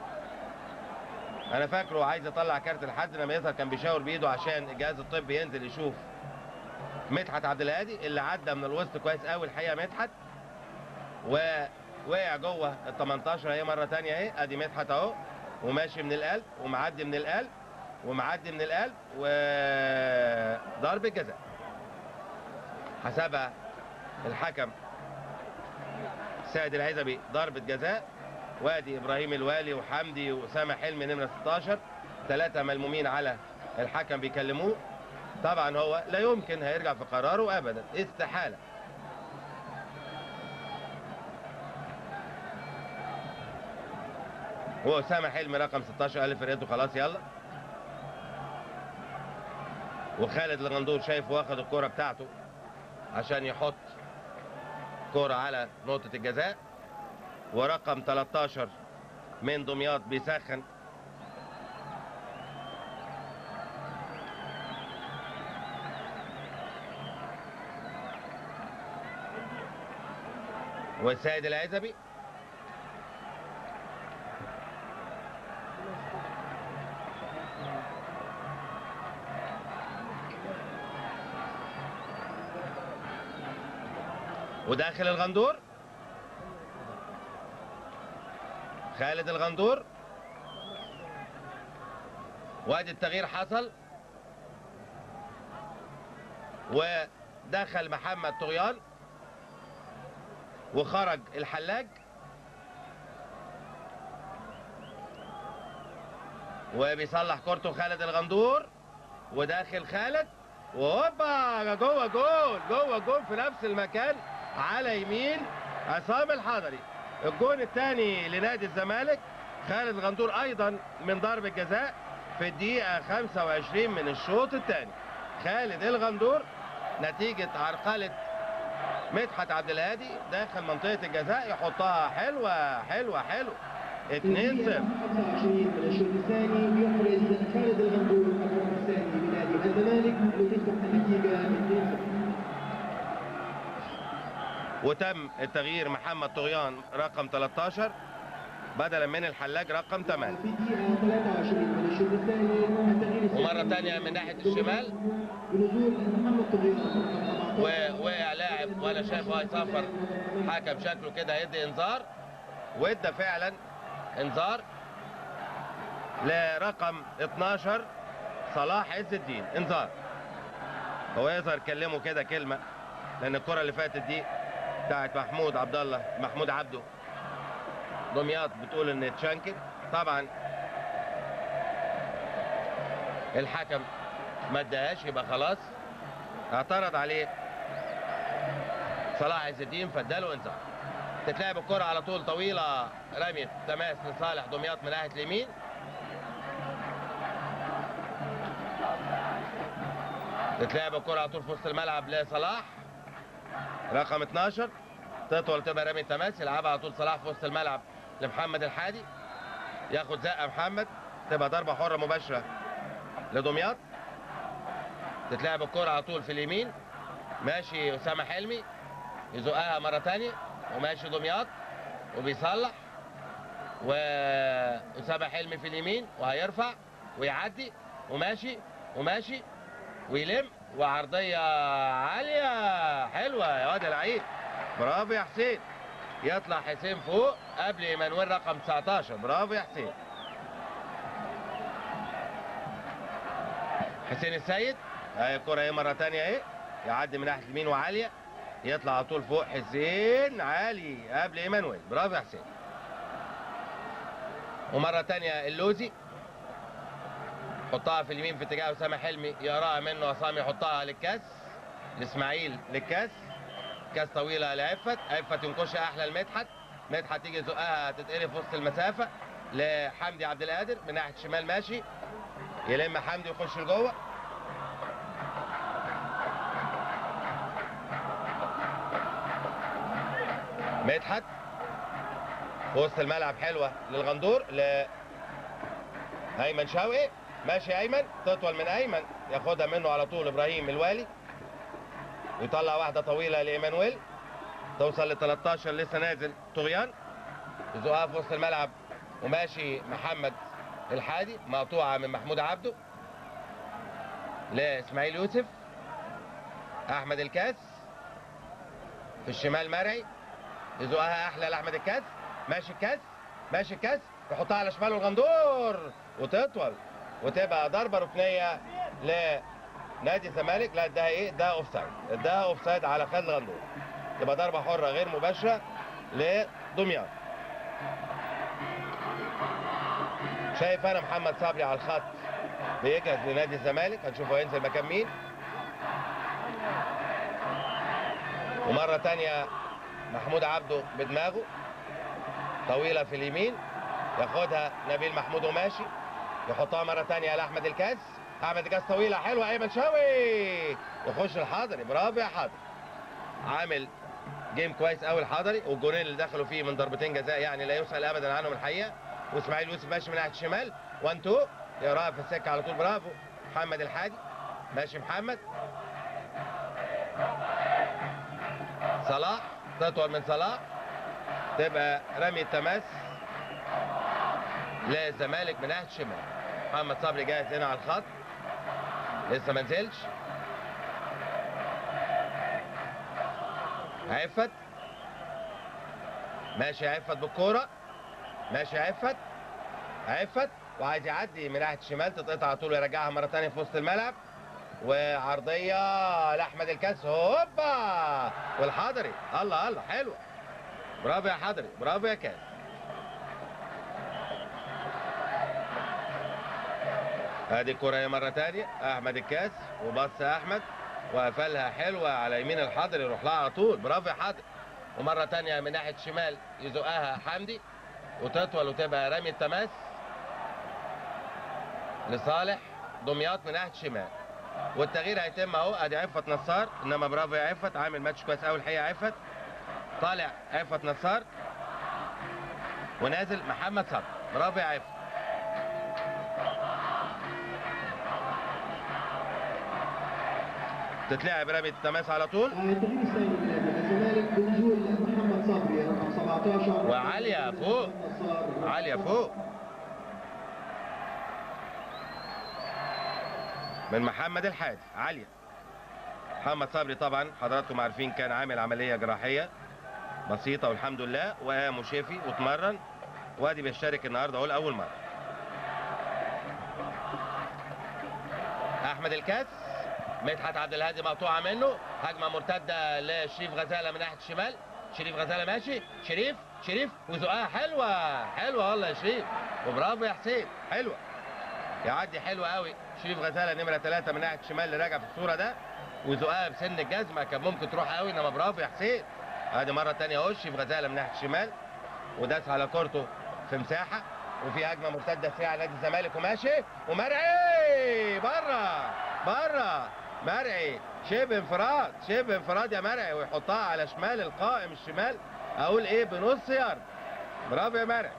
انا فاكره عايز يطلع كارت لحد لما يظهر كان بيشاور بايده عشان الجهاز الطبي ينزل يشوف مدحت عبد الهادي اللي عدى من الوسط كويس قوي الحقيقه مدحت ووقع جوه ال 18 اهي مره تانية اهي ادي مدحت اهو وماشي من القلب ومعدي من القلب ومعدي من القلب وضربة جزاء حسبها الحكم سيد العزبي ضربة جزاء وادي ابراهيم الوالي وحمدي واسامه حلمي نمره 16 ثلاثه ملمومين على الحكم بيكلموه طبعا هو لا يمكن هيرجع في قراره ابدا استحاله هو اسامه حلمي رقم 16 قال فرقته خلاص يلا وخالد الغندور شايف واخد الكرة بتاعته عشان يحط كرة على نقطة الجزاء ورقم 13 من دمياط بيسخن والسيد العزبي وداخل الغندور خالد الغندور وادي التغيير حصل ودخل محمد طغيان وخرج الحلاج وبيصلح كورته خالد الغندور وداخل خالد وهوبا جوه جول جوه جول في نفس المكان على يمين عصام الحضري الجون الثاني لنادي الزمالك خالد غندور ايضا من ضربة جزاء في الدقيقة 25 من الشوط الثاني خالد الغندور نتيجة عرقلة مدحت عبد الهادي داخل منطقة الجزاء يحطها حلوة حلوة حلوة 2-0 25 من الشوط الثاني يحرز خالد الغندور الرقم الثاني لنادي الزمالك لتصبح النتيجة 2-0 وتم التغيير محمد طغيان رقم 13 بدلا من الحلاج رقم 8 في الدقيقة 23 من الشوط الثاني التغيير الثاني ومرة تانية من ناحية الشمال بنزول محمد طغيان ووقع لاعب وانا شايفه هيصفر حكم شكله كده هيدي انذار وادى فعلا انذار لرقم 12 صلاح عز الدين انذار هو يظهر كلمه كده كلمه لان الكره اللي فاتت دي بتاعت محمود عبد الله محمود عبده دمياط بتقول ان اتشنكت طبعا الحكم ما اداهاش يبقى خلاص اعترض عليه صلاح عز الدين فاداله انذار تتلعب الكرة على طول طويلة رمية تماس لصالح دمياط من ناحية اليمين تتلعب الكرة على طول في وسط الملعب لصلاح رقم 12 تطول تبقى رمية تماس يلعبها على طول صلاح في وسط الملعب لمحمد الحادي ياخد زقة محمد تبقى ضربة حرة مباشرة لدمياط تتلعب الكرة على طول في اليمين ماشي أسامة حلمي يزقها مرة تانية وماشي دمياط وبيصلح وأسامة حلمي في اليمين وهيرفع ويعدي وماشي وماشي ويلم وعرضية عالية حلوة يا واد العيد برافو يا حسين يطلع حسين فوق قبل ايمانويل رقم 19 برافو يا حسين حسين السيد اهي الكرة اهي مرة تانية اهي يعدي من ناحية اليمين وعالية يطلع على طول فوق حسين عالي قبل ايمانويل برافو يا حسين ومرة تانية اللوزي حطها في اليمين في اتجاه اسامة حلمي يقراها منه عصام يحطها للكاس لاسماعيل للكاس كاس طويله لعفت عفت ينكشها احلى لمدحت مدحت يجي يزقها تتقلب في وسط المسافه لحمدي عبد القادر من ناحيه الشمال ماشي يلم حمدي ويخش لجوه مدحت في وسط الملعب حلوه للغندور ل ايمن شوقي ماشي ايمن تطول من ايمن ياخدها منه على طول ابراهيم الوالي ويطلع واحده طويله لايمانويل توصل ل 13 لسه نازل طغيان يزقها في وسط الملعب وماشي محمد الحادي مقطوعه من محمود عبده لاسماعيل يوسف احمد الكاس في الشمال مرعي يزقها احلى لاحمد الكاس ماشي الكاس ماشي الكاس يحطها على شماله الغندور وتطول وتبقى ضربه ركنيه لنادي الزمالك لا ده ايه ده اوف سايد ده اوف سايد على خالد الغندور تبقى ضربه حره غير مباشره لدمياط شايف انا محمد صبري على الخط بيجهز لنادي الزمالك هنشوفه هينزل مكان مين ومره تانية محمود عبده بدماغه طويله في اليمين ياخدها نبيل محمود وماشي يحطها مره تانية لاحمد الكاس احمد الكاس طويله حلوه ايمن شوقي يخش الحضري برافو يا حضري عامل جيم كويس قوي الحضري والجونين اللي دخلوا فيه من ضربتين جزاء يعني لا يسأل ابدا عنهم الحقيقه واسماعيل يوسف ماشي من ناحيه الشمال 1 2 يقراها في السكه على طول برافو محمد الحادي ماشي محمد صلاح تطول من صلاح تبقى رمي التماس للزمالك من ناحيه الشمال محمد صبري جاهز هنا على الخط لسه ما نزلش عفت ماشي عفت بالكوره ماشي عفت عفت وعايز يعدي من ناحيه الشمال تتقطع على طول ويرجعها مره ثانيه في وسط الملعب وعرضيه لاحمد الكاس هوبا والحضري الله الله حلوه برافو يا حضري برافو يا كاس ادي الكرة هي مرة تانية احمد الكاس وبص احمد وقفلها حلوة على يمين الحضر يروح لها على طول برافو يا حضر ومرة تانية من ناحية الشمال يزقها حمدي وتطول وتبقى رمي التماس لصالح دمياط من ناحية الشمال والتغيير هيتم اهو ادي عفت نصار انما برافو يا عفت عامل ماتش كويس قوي الحقيقة عفت طالع عفت نصار ونازل محمد صبري برافو يا عفت تتلعب رمي التماس على طول التغيير الثاني بنادي الزمالك بنزول محمد صبري رقم 17 وعالية فوق. نصار. عالية فوق من محمد الحادي عالية محمد صبري طبعا حضراتكم عارفين كان عامل عملية جراحية بسيطة والحمد لله وقام وشفي واتمرن وادي بيشترك النهارده اهو لأول مرة أحمد الكاس مدحت عبد الهادي مقطوعة منه هجمة مرتدة لشريف غزالة من ناحية الشمال شريف غزالة ماشي شريف شريف وزقها حلوة حلوة والله يا شريف وبرافو يا حسين حلوة يعدي حلوة قوي شريف غزالة نمرة ثلاثة من ناحية الشمال اللي راجع في الصورة ده وزقها بسن الجزمة كان ممكن تروح قوي انما برافو يا حسين ادي مرة تانية اهو شريف غزالة من ناحية الشمال وداس على كورته في مساحة وفي هجمة مرتدة فيها على نادي الزمالك وماشي ومرعي بره بره مرعي شبه انفراد شبه انفراد يا مرعي ويحطها على شمال القائم الشمال اقول ايه بنص يارد برافو يا مرعي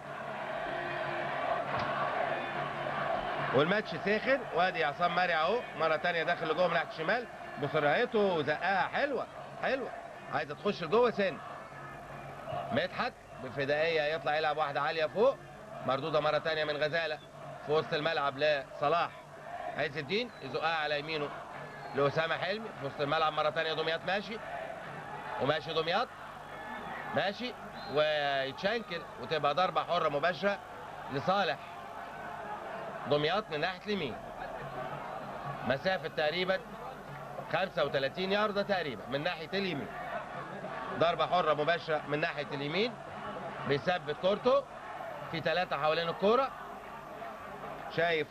والماتش ساخن وادي عصام مرعي اهو مره تانية داخل لجوه من ناحيه الشمال بسرعته وزقها حلوه حلوه عايزه تخش لجوه سن مدحت بفدائيه يطلع يلعب واحده عاليه فوق مردوده مره تانية من غزاله في وسط الملعب لصلاح عز الدين يزقها على يمينه لأسامة حلمي في وسط الملعب مرة تانية دمياط ماشي وماشي دمياط ماشي ويتشنكل وتبقى ضربة حرة مباشرة لصالح دمياط من ناحية اليمين مسافة تقريبا 35 ياردة تقريبا من ناحية اليمين ضربة حرة مباشرة من ناحية اليمين بيثبت كورته في ثلاثة حوالين الكورة شايف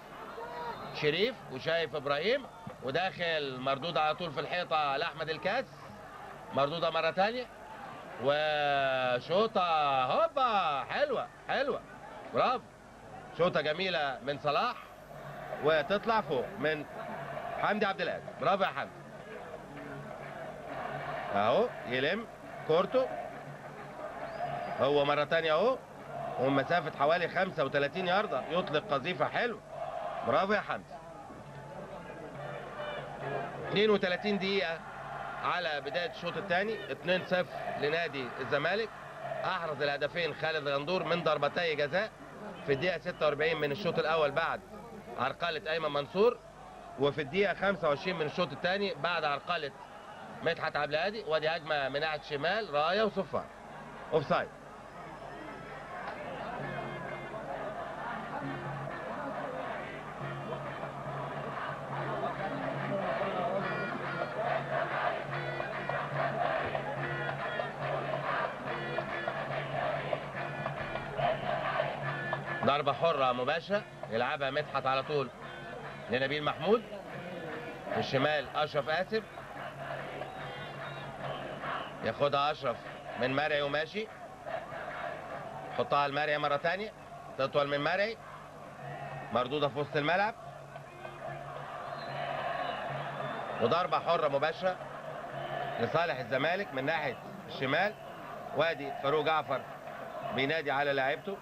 شريف وشايف ابراهيم وداخل مردود على طول في الحيطه لاحمد الكاس مردوده مره تانية وشوطه هوبا حلوه حلوه برافو شوطه جميله من صلاح وتطلع فوق من حمدي عبد القادر برافو يا حمدي اهو يلم كورته هو مره تانية اهو ومن مسافه حوالي 35 يارده يطلق قذيفه حلوه برافو يا حمدي 32 دقيقه على بدايه الشوط الثاني 2-0 لنادي الزمالك احرز الهدفين خالد غندور من ضربتي جزاء في الدقيقه 46 من الشوط الاول بعد عرقله ايمن منصور وفي الدقيقه 25 من الشوط الثاني بعد عرقله مدحت عبد الهادي وادي هجمه من ناحيه الشمال رايه وصفار اوف سايد ضربة حرة مباشرة يلعبها مدحت على طول لنبيل محمود في الشمال أشرف آسف ياخدها أشرف من مرعي وماشي حطها لمرعي مرة تانية تطول من مرعي مردودة في وسط الملعب وضربة حرة مباشرة لصالح الزمالك من ناحية الشمال وادي فاروق جعفر بينادي على لاعيبته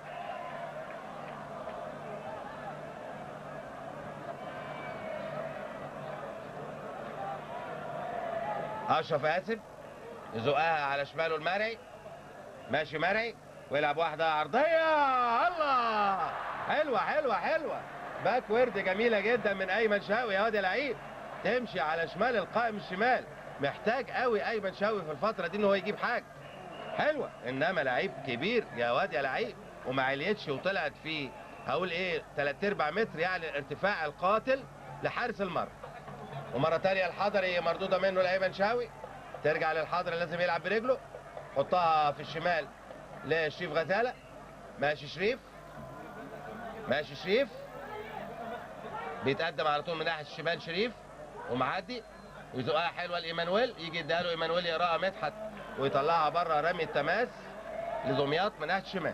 اشرف اسف يزقها على شماله المرعي ماشي مرعي ويلعب واحده عرضيه الله حلوه حلوه حلوه باك ورد جميله جدا من ايمن شاوي يا واد يا لعيب تمشي على شمال القائم الشمال محتاج قوي ايمن شاوي في الفتره دي ان هو يجيب حاجه حلوه انما لعيب كبير يا واد يا لعيب وما عليتش وطلعت في هقول ايه 3 ارباع متر يعني ارتفاع القاتل لحارس المرمى ومره تانية الحضري مردوده منه لايمن شاوي ترجع للحضري لازم يلعب برجله حطها في الشمال لشريف غزاله ماشي شريف ماشي شريف بيتقدم على طول من ناحيه الشمال شريف ومعدي ويزقها حلوه لايمانويل يجي يديها له ايمانويل يقراها مدحت ويطلعها بره رمي التماس لدمياط من ناحيه الشمال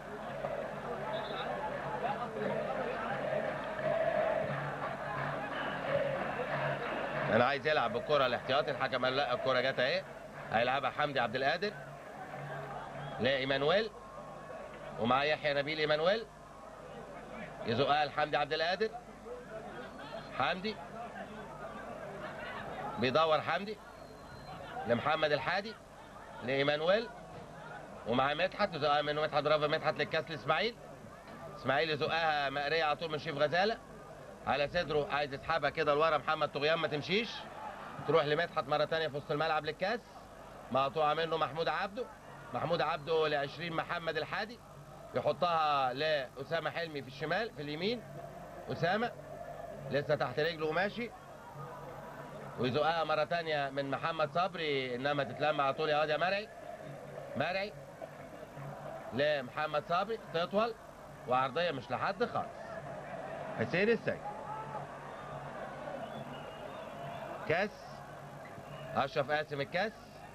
انا عايز يلعب بالكره الاحتياطي الحكم قال لا الكره جت اهي هيلعبها حمدي عبد القادر لايمانويل ومع يحيى نبيل ايمانويل يزقها لحمدي عبد القادر حمدي بيدور حمدي لمحمد الحادي لايمانويل ومع مدحت يزقها منه مدحت برافو مدحت للكاس لاسماعيل اسماعيل يزقها مقريه على طول من شريف غزاله على صدره عايز يسحبها كده لورا محمد طغيان ما تمشيش تروح لمدحت مره ثانيه في وسط الملعب للكاس مقطوعه منه محمود عبده محمود عبده ل 20 محمد الحادي يحطها لاسامه حلمي في الشمال في اليمين اسامه لسه تحت رجله وماشي ويزقها مره ثانيه من محمد صبري انما تتلم على طول يا واد يا مرعي مرعي لمحمد صبري تطول وعرضيه مش لحد خالص حسين السيد كاس اشرف قاسم الكاس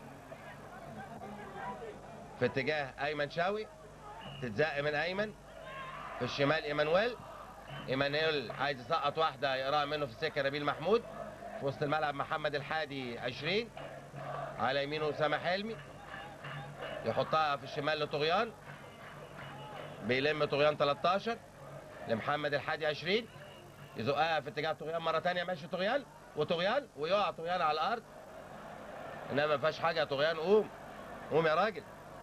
في اتجاه ايمن شاوي تتزق من ايمن في الشمال ايمانويل ايمانويل عايز يسقط واحده يقراها منه في السكه نبيل محمود في وسط الملعب محمد الحادي 20 على يمينه اسامه حلمي يحطها في الشمال لطغيان بيلم طغيان 13 لمحمد الحادي 20 يزقها في اتجاه طغيان مره ثانيه ماشي طغيان وطغيان ويقع طغيان على الارض انما ما فيهاش حاجه يا طغيان قوم قوم يا راجل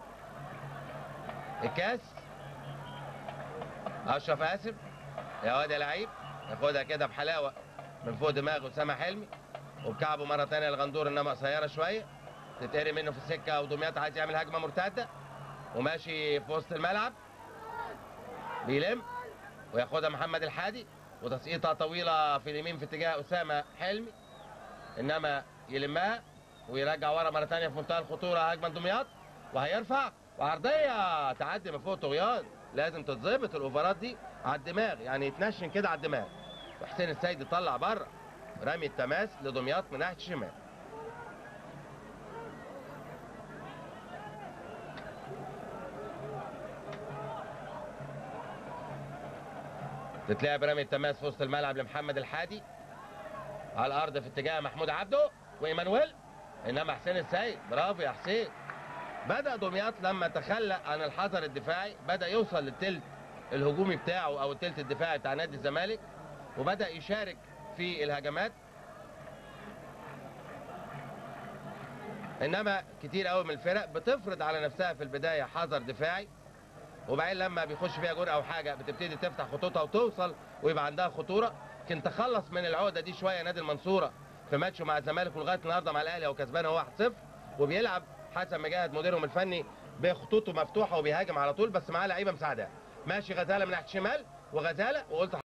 الكاس اشرف اسف يا واد يا لعيب ياخدها كده بحلاوه من فوق دماغ اسامه حلمي وبكعبه مره ثانيه الغندور انما قصيره شويه تتقري منه في السكه ودمياط عايز يعمل هجمه مرتده وماشي في وسط الملعب بيلم وياخدها محمد الحادي وتسقيطها طويله في اليمين في اتجاه اسامه حلمي انما يلمها ويرجع ورا مره ثانيه في منتهى الخطوره هجمه دمياط وهيرفع وعرضيه تعدي من فوق طغيان لازم تتظبط الاوفرات دي على الدماغ يعني يتنشن كده على الدماغ وحسين السيد يطلع بره رمي التماس لدمياط من ناحيه الشمال تتلعب رمي التماس في وسط الملعب لمحمد الحادي على الارض في اتجاه محمود عبده وايمانويل انما حسين السيد برافو يا حسين بدا دمياط لما تخلى عن الحذر الدفاعي بدا يوصل للتلت الهجومي بتاعه او التلت الدفاعي بتاع نادي الزمالك وبدا يشارك في الهجمات انما كتير قوي من الفرق بتفرض على نفسها في البدايه حذر دفاعي وبعدين لما بيخش فيها جول او حاجه بتبتدي تفتح خطوطها وتوصل ويبقى عندها خطوره كان تخلص من العقده دي شويه نادي المنصوره في ماتشه مع الزمالك ولغايه النهارده مع الاهلي هو كسبان هو 1-0 وبيلعب حسن مجاهد مديرهم الفني بخطوطه مفتوحه وبيهاجم على طول بس معاه لعيبه مساعده ماشي غزاله من ناحيه الشمال وغزاله وقلت